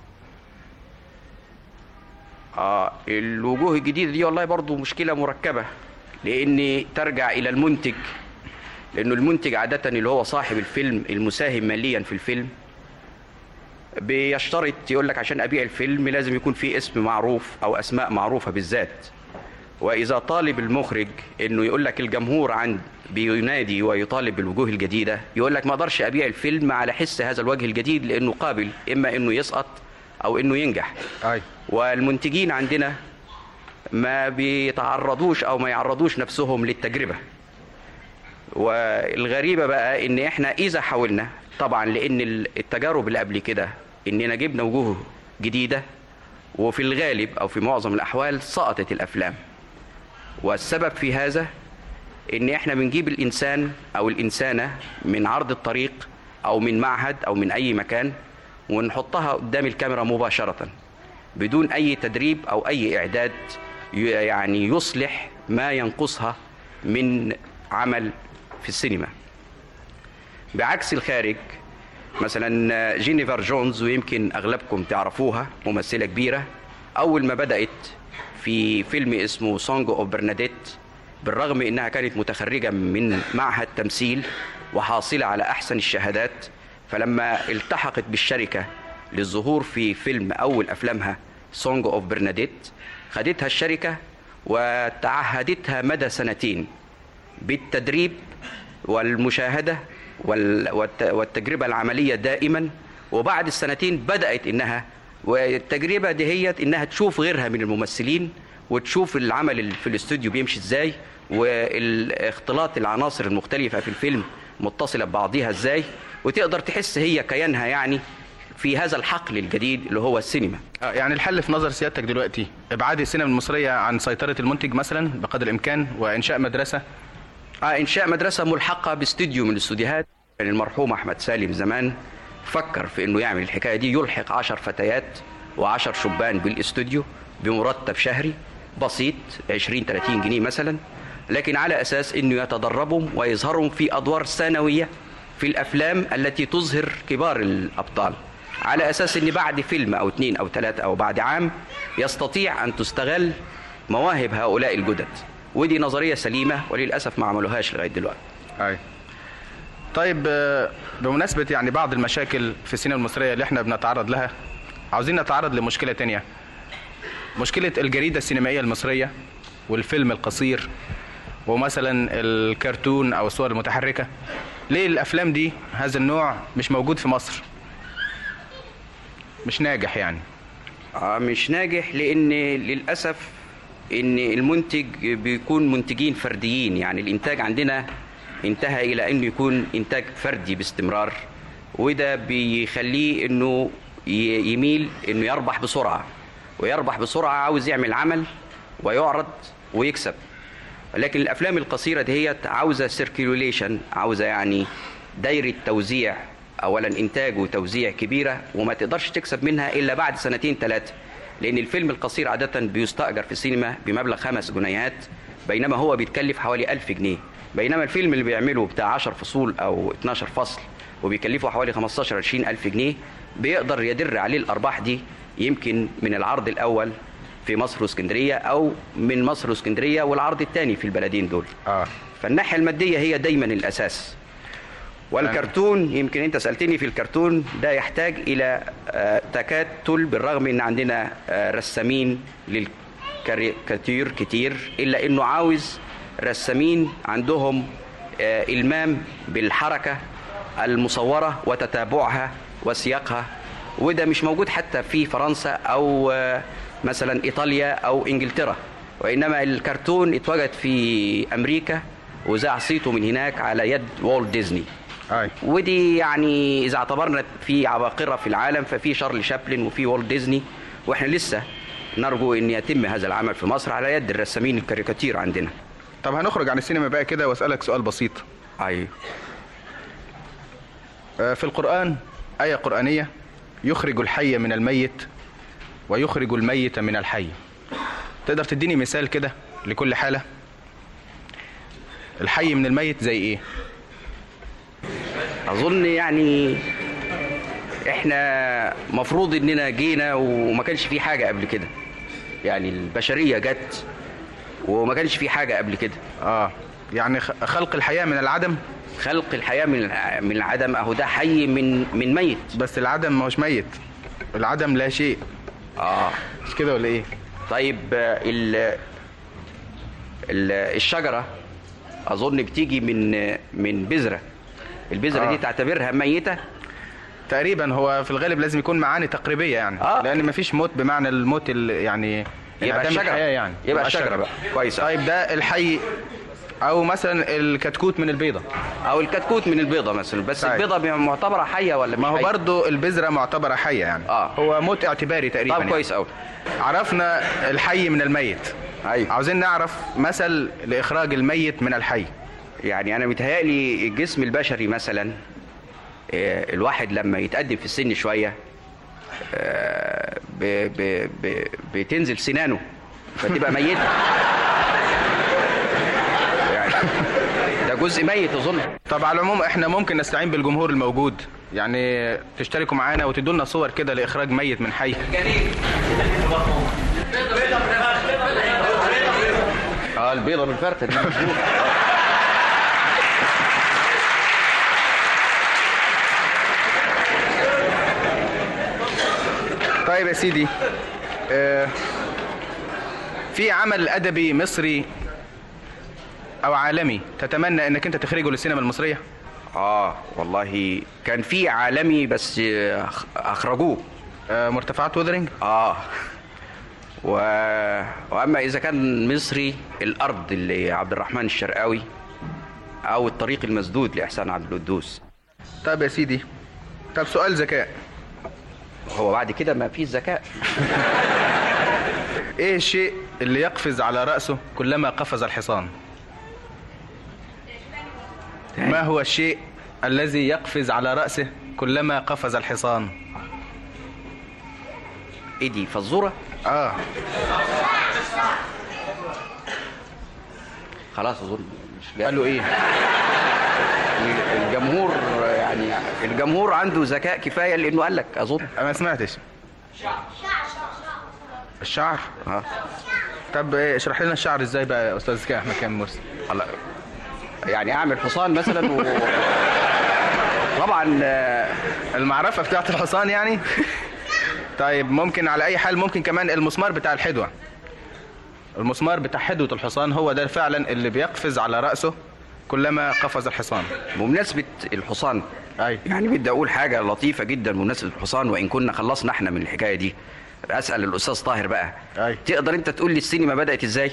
آه الوجوه الجديدة دي والله برضو مشكلة مركبة لأن ترجع إلى المنتج لأنه المنتج عادة اللي هو صاحب الفيلم المساهم ماليا في الفيلم بيشترط يقول لك عشان أبيع الفيلم لازم يكون في اسم معروف أو أسماء معروفة بالذات وإذا طالب المخرج إنه يقول لك الجمهور عند بينادي ويطالب بالوجوه الجديدة يقول لك ما أقدرش أبيع الفيلم على حس هذا الوجه الجديد لأنه قابل إما إنه يسقط أو إنه ينجح أي. والمنتجين عندنا ما بيتعرضوش او ما يعرضوش نفسهم للتجربه والغريبه بقى ان احنا اذا حاولنا طبعا لان التجارب اللي قبل كده اننا جبنا وجوه جديده وفي الغالب او في معظم الاحوال سقطت الافلام والسبب في هذا ان احنا بنجيب الانسان او الانسانه من عرض الطريق او من معهد او من اي مكان ونحطها قدام الكاميرا مباشره بدون اي تدريب او اي اعداد ي- يعني يصلح ما ينقصها من عمل في السينما بعكس الخارج مثلا جينيفر جونز ويمكن اغلبكم تعرفوها ممثله كبيره اول ما بدات في فيلم اسمه سونج اوف برناديت بالرغم انها كانت متخرجه من معهد تمثيل وحاصله على احسن الشهادات فلما التحقت بالشركه للظهور في فيلم اول افلامها سونج اوف برناديت خدتها الشركه وتعهدتها مدى سنتين بالتدريب والمشاهده وال- والت- والتجربه العمليه دائما وبعد السنتين بدات انها والتجربه دي هي انها تشوف غيرها من الممثلين وتشوف العمل ال- في الاستوديو بيمشي ازاي واختلاط العناصر المختلفه في الفيلم متصله ببعضها ازاي وتقدر تحس هي كيانها يعني في هذا الحقل الجديد اللي هو السينما آه، يعني الحل في نظر سيادتك دلوقتي ابعاد السينما المصريه عن سيطره المنتج مثلا بقدر الامكان وانشاء مدرسه آه إنشاء مدرسة ملحقة باستديو من الاستوديوهات يعني المرحوم أحمد سالم زمان فكر في إنه يعمل الحكاية دي يلحق عشر فتيات وعشر شبان بالاستوديو بمرتب شهري بسيط 20 30 جنيه مثلا لكن على أساس إنه يتدربهم ويظهرهم في أدوار ثانوية في الأفلام التي تظهر كبار الأبطال على أساس إن بعد فيلم أو اثنين أو ثلاثة أو بعد عام يستطيع أن تستغل مواهب هؤلاء الجدد ودي نظريه سليمه وللاسف ما عملوهاش لغايه دلوقتي اي طيب آه، بمناسبه يعني بعض المشاكل في السينما المصريه اللي احنا بنتعرض لها عاوزين نتعرض لمشكله تانية مشكله الجريده السينمائيه المصريه والفيلم القصير ومثلا الكرتون او الصور المتحركه ليه الافلام دي هذا النوع مش موجود في مصر مش ناجح يعني آه مش ناجح لان للاسف ان المنتج بيكون منتجين فرديين يعني الانتاج عندنا انتهى الى انه يكون انتاج فردي باستمرار وده بيخليه انه ي- يميل انه يربح بسرعه ويربح بسرعه عاوز يعمل عمل ويعرض ويكسب لكن الافلام القصيره دهيت عاوزه سيركيوليشن عاوزه يعني دايره توزيع اولا انتاج وتوزيع كبيره وما تقدرش تكسب منها الا بعد سنتين ثلاثه لان الفيلم القصير عاده بيستاجر في السينما بمبلغ خمس جنيهات بينما هو بيتكلف حوالي ألف جنيه بينما الفيلم اللي بيعمله بتاع 10 فصول او 12 فصل وبيكلفه حوالي 15 20 ألف جنيه بيقدر يدر عليه الأرباح دي يمكن من العرض الأول في مصر واسكندرية أو من مصر واسكندرية والعرض الثاني في البلدين دول اه فالناحيه الماديه هي دايما الاساس والكرتون يمكن انت سالتني في الكرتون ده يحتاج الى آه، تكتل بالرغم ان عندنا آه، رسامين للكاريكاتير كتير الا انه عاوز رسامين عندهم آه، المام بالحركه المصوره وتتابعها وسياقها وده مش موجود حتى في فرنسا او آه، مثلا ايطاليا او انجلترا وانما الكرتون اتوجد في امريكا وذاع صيته من هناك على يد والت ديزني أي. ودي يعني اذا اعتبرنا في عباقره في العالم ففي شارل شابلن وفي والت ديزني واحنا لسه نرجو ان يتم هذا العمل في مصر على يد الرسامين الكاريكاتير عندنا طب هنخرج عن السينما بقى كده واسالك سؤال بسيط ايوه في القران ايه قرانيه يخرج الحي من الميت ويخرج الميت من الحي تقدر تديني مثال كده لكل حاله الحي من الميت زي ايه اظن يعني احنا مفروض اننا جينا وما كانش في حاجه قبل كده يعني البشريه جت وما كانش في حاجه قبل كده اه يعني خ- خلق الحياه من العدم خلق الحياه من الع- من العدم اهو ده حي من من ميت بس العدم ما هوش ميت العدم لا شيء اه مش كده ولا ايه طيب آه، ال ال- الشجره اظن بتيجي من من بذره البذره آه. دي تعتبرها ميته تقريبا هو في الغالب لازم يكون معاني تقريبيه يعني آه. لان مفيش موت بمعنى الموت ال- يعني يبقى انعدام الشجرة. الحياة يعني يبقى الشجرة بقى. كويس. طيب ده الحي او مثلا الكتكوت من البيضه او الكتكوت من البيضه مثلا بس طيب. البيضه معتبره حيه ولا مش ما هو حية؟ برضو البذره معتبره حيه يعني اه هو موت اعتباري تقريبا طب يعني. كويس قوي عرفنا الحي من الميت ايوه عاوزين نعرف مثل لاخراج الميت من الحي يعني انا متهيألي الجسم البشري مثلا آه، الواحد لما يتقدم في السن شويه آه، ب- ب- ب- بتنزل سنانه فتبقى ميته يعني ده جزء ميت اظن طب على العموم احنا ممكن نستعين بالجمهور الموجود يعني تشتركوا معانا وتدوا لنا صور كده لاخراج ميت من حي اه البيضه بالفرخه دي مظبوط طيب يا سيدي آه، في عمل ادبي مصري او عالمي تتمنى انك انت تخرجه للسينما المصريه اه والله كان في عالمي بس آه، أخ- اخرجوه آه، مرتفعات وذرنج اه و... واما اذا كان مصري الارض اللي عبد الرحمن الشرقاوي او الطريق المسدود لاحسان عبد القدوس طيب يا سيدي طب سؤال ذكاء هو بعد كده ما فيش ذكاء ايه الشيء اللي يقفز على راسه كلما قفز الحصان ما هو الشيء الذي يقفز على راسه كلما قفز الحصان ايه دي فزوره اه خلاص اظن مش قالوا ايه الجمهور يعني الجمهور عنده ذكاء كفايه لانه قال لك اظن ما سمعتش الشعر اه طب إيه، اشرح لنا الشعر ازاي بقى يا استاذ ذكاء احمد كامل مرسي هلا يعني اعمل حصان مثلا و... طبعا آه، المعرفه بتاعت الحصان يعني طيب ممكن على اي حال ممكن كمان المسمار بتاع الحدوه المسمار بتاع حدوه الحصان هو ده فعلا اللي بيقفز على راسه كلما قفز الحصان بمناسبه الحصان أي. يعني بدي اقول حاجه لطيفه جدا بمناسبه الحصان وان كنا خلصنا احنا من الحكايه دي اسال الاستاذ طاهر بقى أي. تقدر انت تقول لي السينما بدات ازاي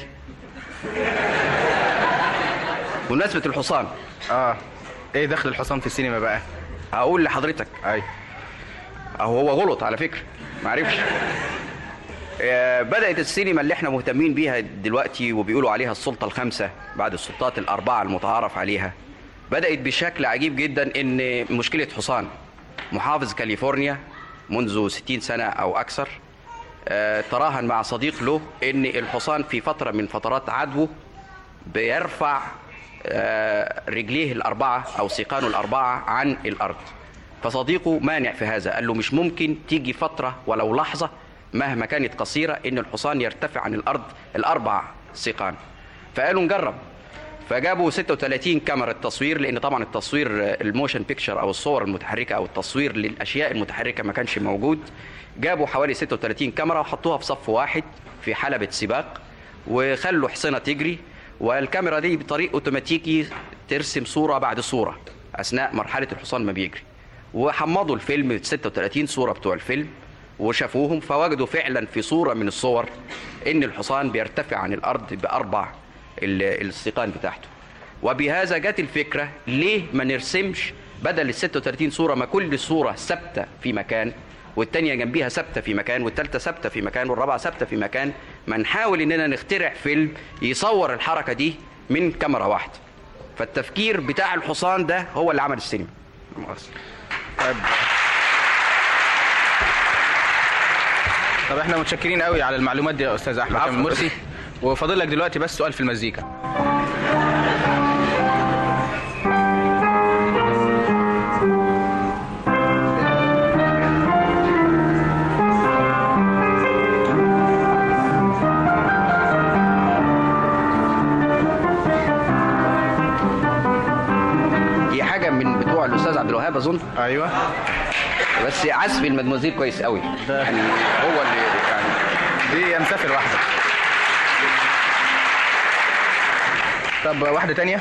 بمناسبه الحصان اه ايه دخل الحصان في السينما بقى هقول لحضرتك اي أهو هو غلط على فكره معرفش آه، بدأت السينما اللي احنا مهتمين بيها دلوقتي وبيقولوا عليها السلطة الخامسة بعد السلطات الأربعة المتعارف عليها بدأت بشكل عجيب جدا إن مشكلة حصان محافظ كاليفورنيا منذ 60 سنة أو أكثر آه، تراهن مع صديق له إن الحصان في فترة من فترات عدوه بيرفع آه، رجليه الأربعة أو سيقانه الأربعة عن الأرض فصديقه مانع في هذا قال له مش ممكن تيجي فترة ولو لحظة مهما كانت قصيرة إن الحصان يرتفع عن الأرض الأربع سيقان فقالوا نجرب فجابوا 36 كاميرا تصوير لان طبعا التصوير آه، الموشن بيكتشر او الصور المتحركه او التصوير للاشياء المتحركه ما كانش موجود جابوا حوالي 36 كاميرا وحطوها في صف واحد في حلبة سباق وخلوا حصنة تجري والكاميرا دي بطريق اوتوماتيكي ترسم صورة بعد صورة اثناء مرحلة الحصان ما بيجري وحمضوا الفيلم 36 صورة بتوع الفيلم وشافوهم فوجدوا فعلا في صورة من الصور ان الحصان بيرتفع عن الارض باربع ال- السيقان بتاعته وبهذا جت الفكرة ليه ما نرسمش بدل ال 36 صورة ما كل صورة ثابتة في مكان والتانية جنبيها ثابتة في مكان والتالتة ثابتة في مكان والرابعة ثابتة في مكان ما نحاول اننا نخترع فيلم يصور الحركة دي من كاميرا واحدة فالتفكير بتاع الحصان ده هو اللي عمل السينما طيب طب احنا متشكرين قوي على المعلومات دي يا استاذ احمد كامل مرسي وفاضل لك دلوقتي بس سؤال في المزيكا دي حاجة من بتوع الأستاذ عبد الوهاب أظن أيوه بس عزف المدموزيل كويس قوي يعني هو اللي يعني دي مسافر واحدة طب واحدة تانية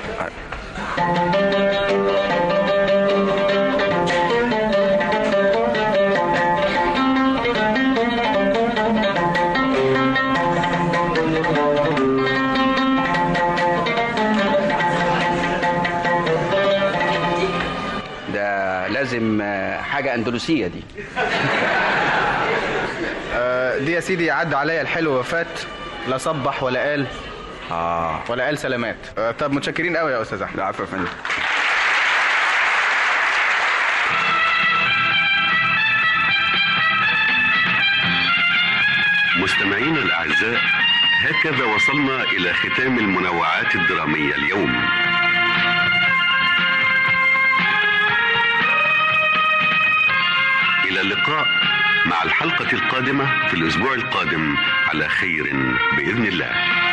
ده لازم آه، حاجة أندلسية دي آه، دي يا سيدي عدى عليا الحلو وفاة لا صبح ولا قال اه ولا قال سلامات آه، طب متشكرين قوي يا استاذ احمد العفو يا فندم مستمعينا الأعزاء هكذا وصلنا إلى ختام المنوعات الدرامية اليوم إلى اللقاء مع الحلقة القادمة في الأسبوع القادم على خير بإذن الله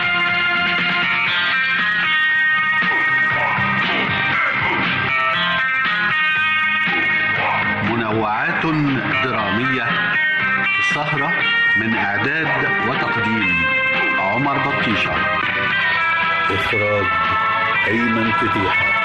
منوعات درامية سهرة من إعداد وتقديم عمر بطيشة إخراج أيمن فتيحة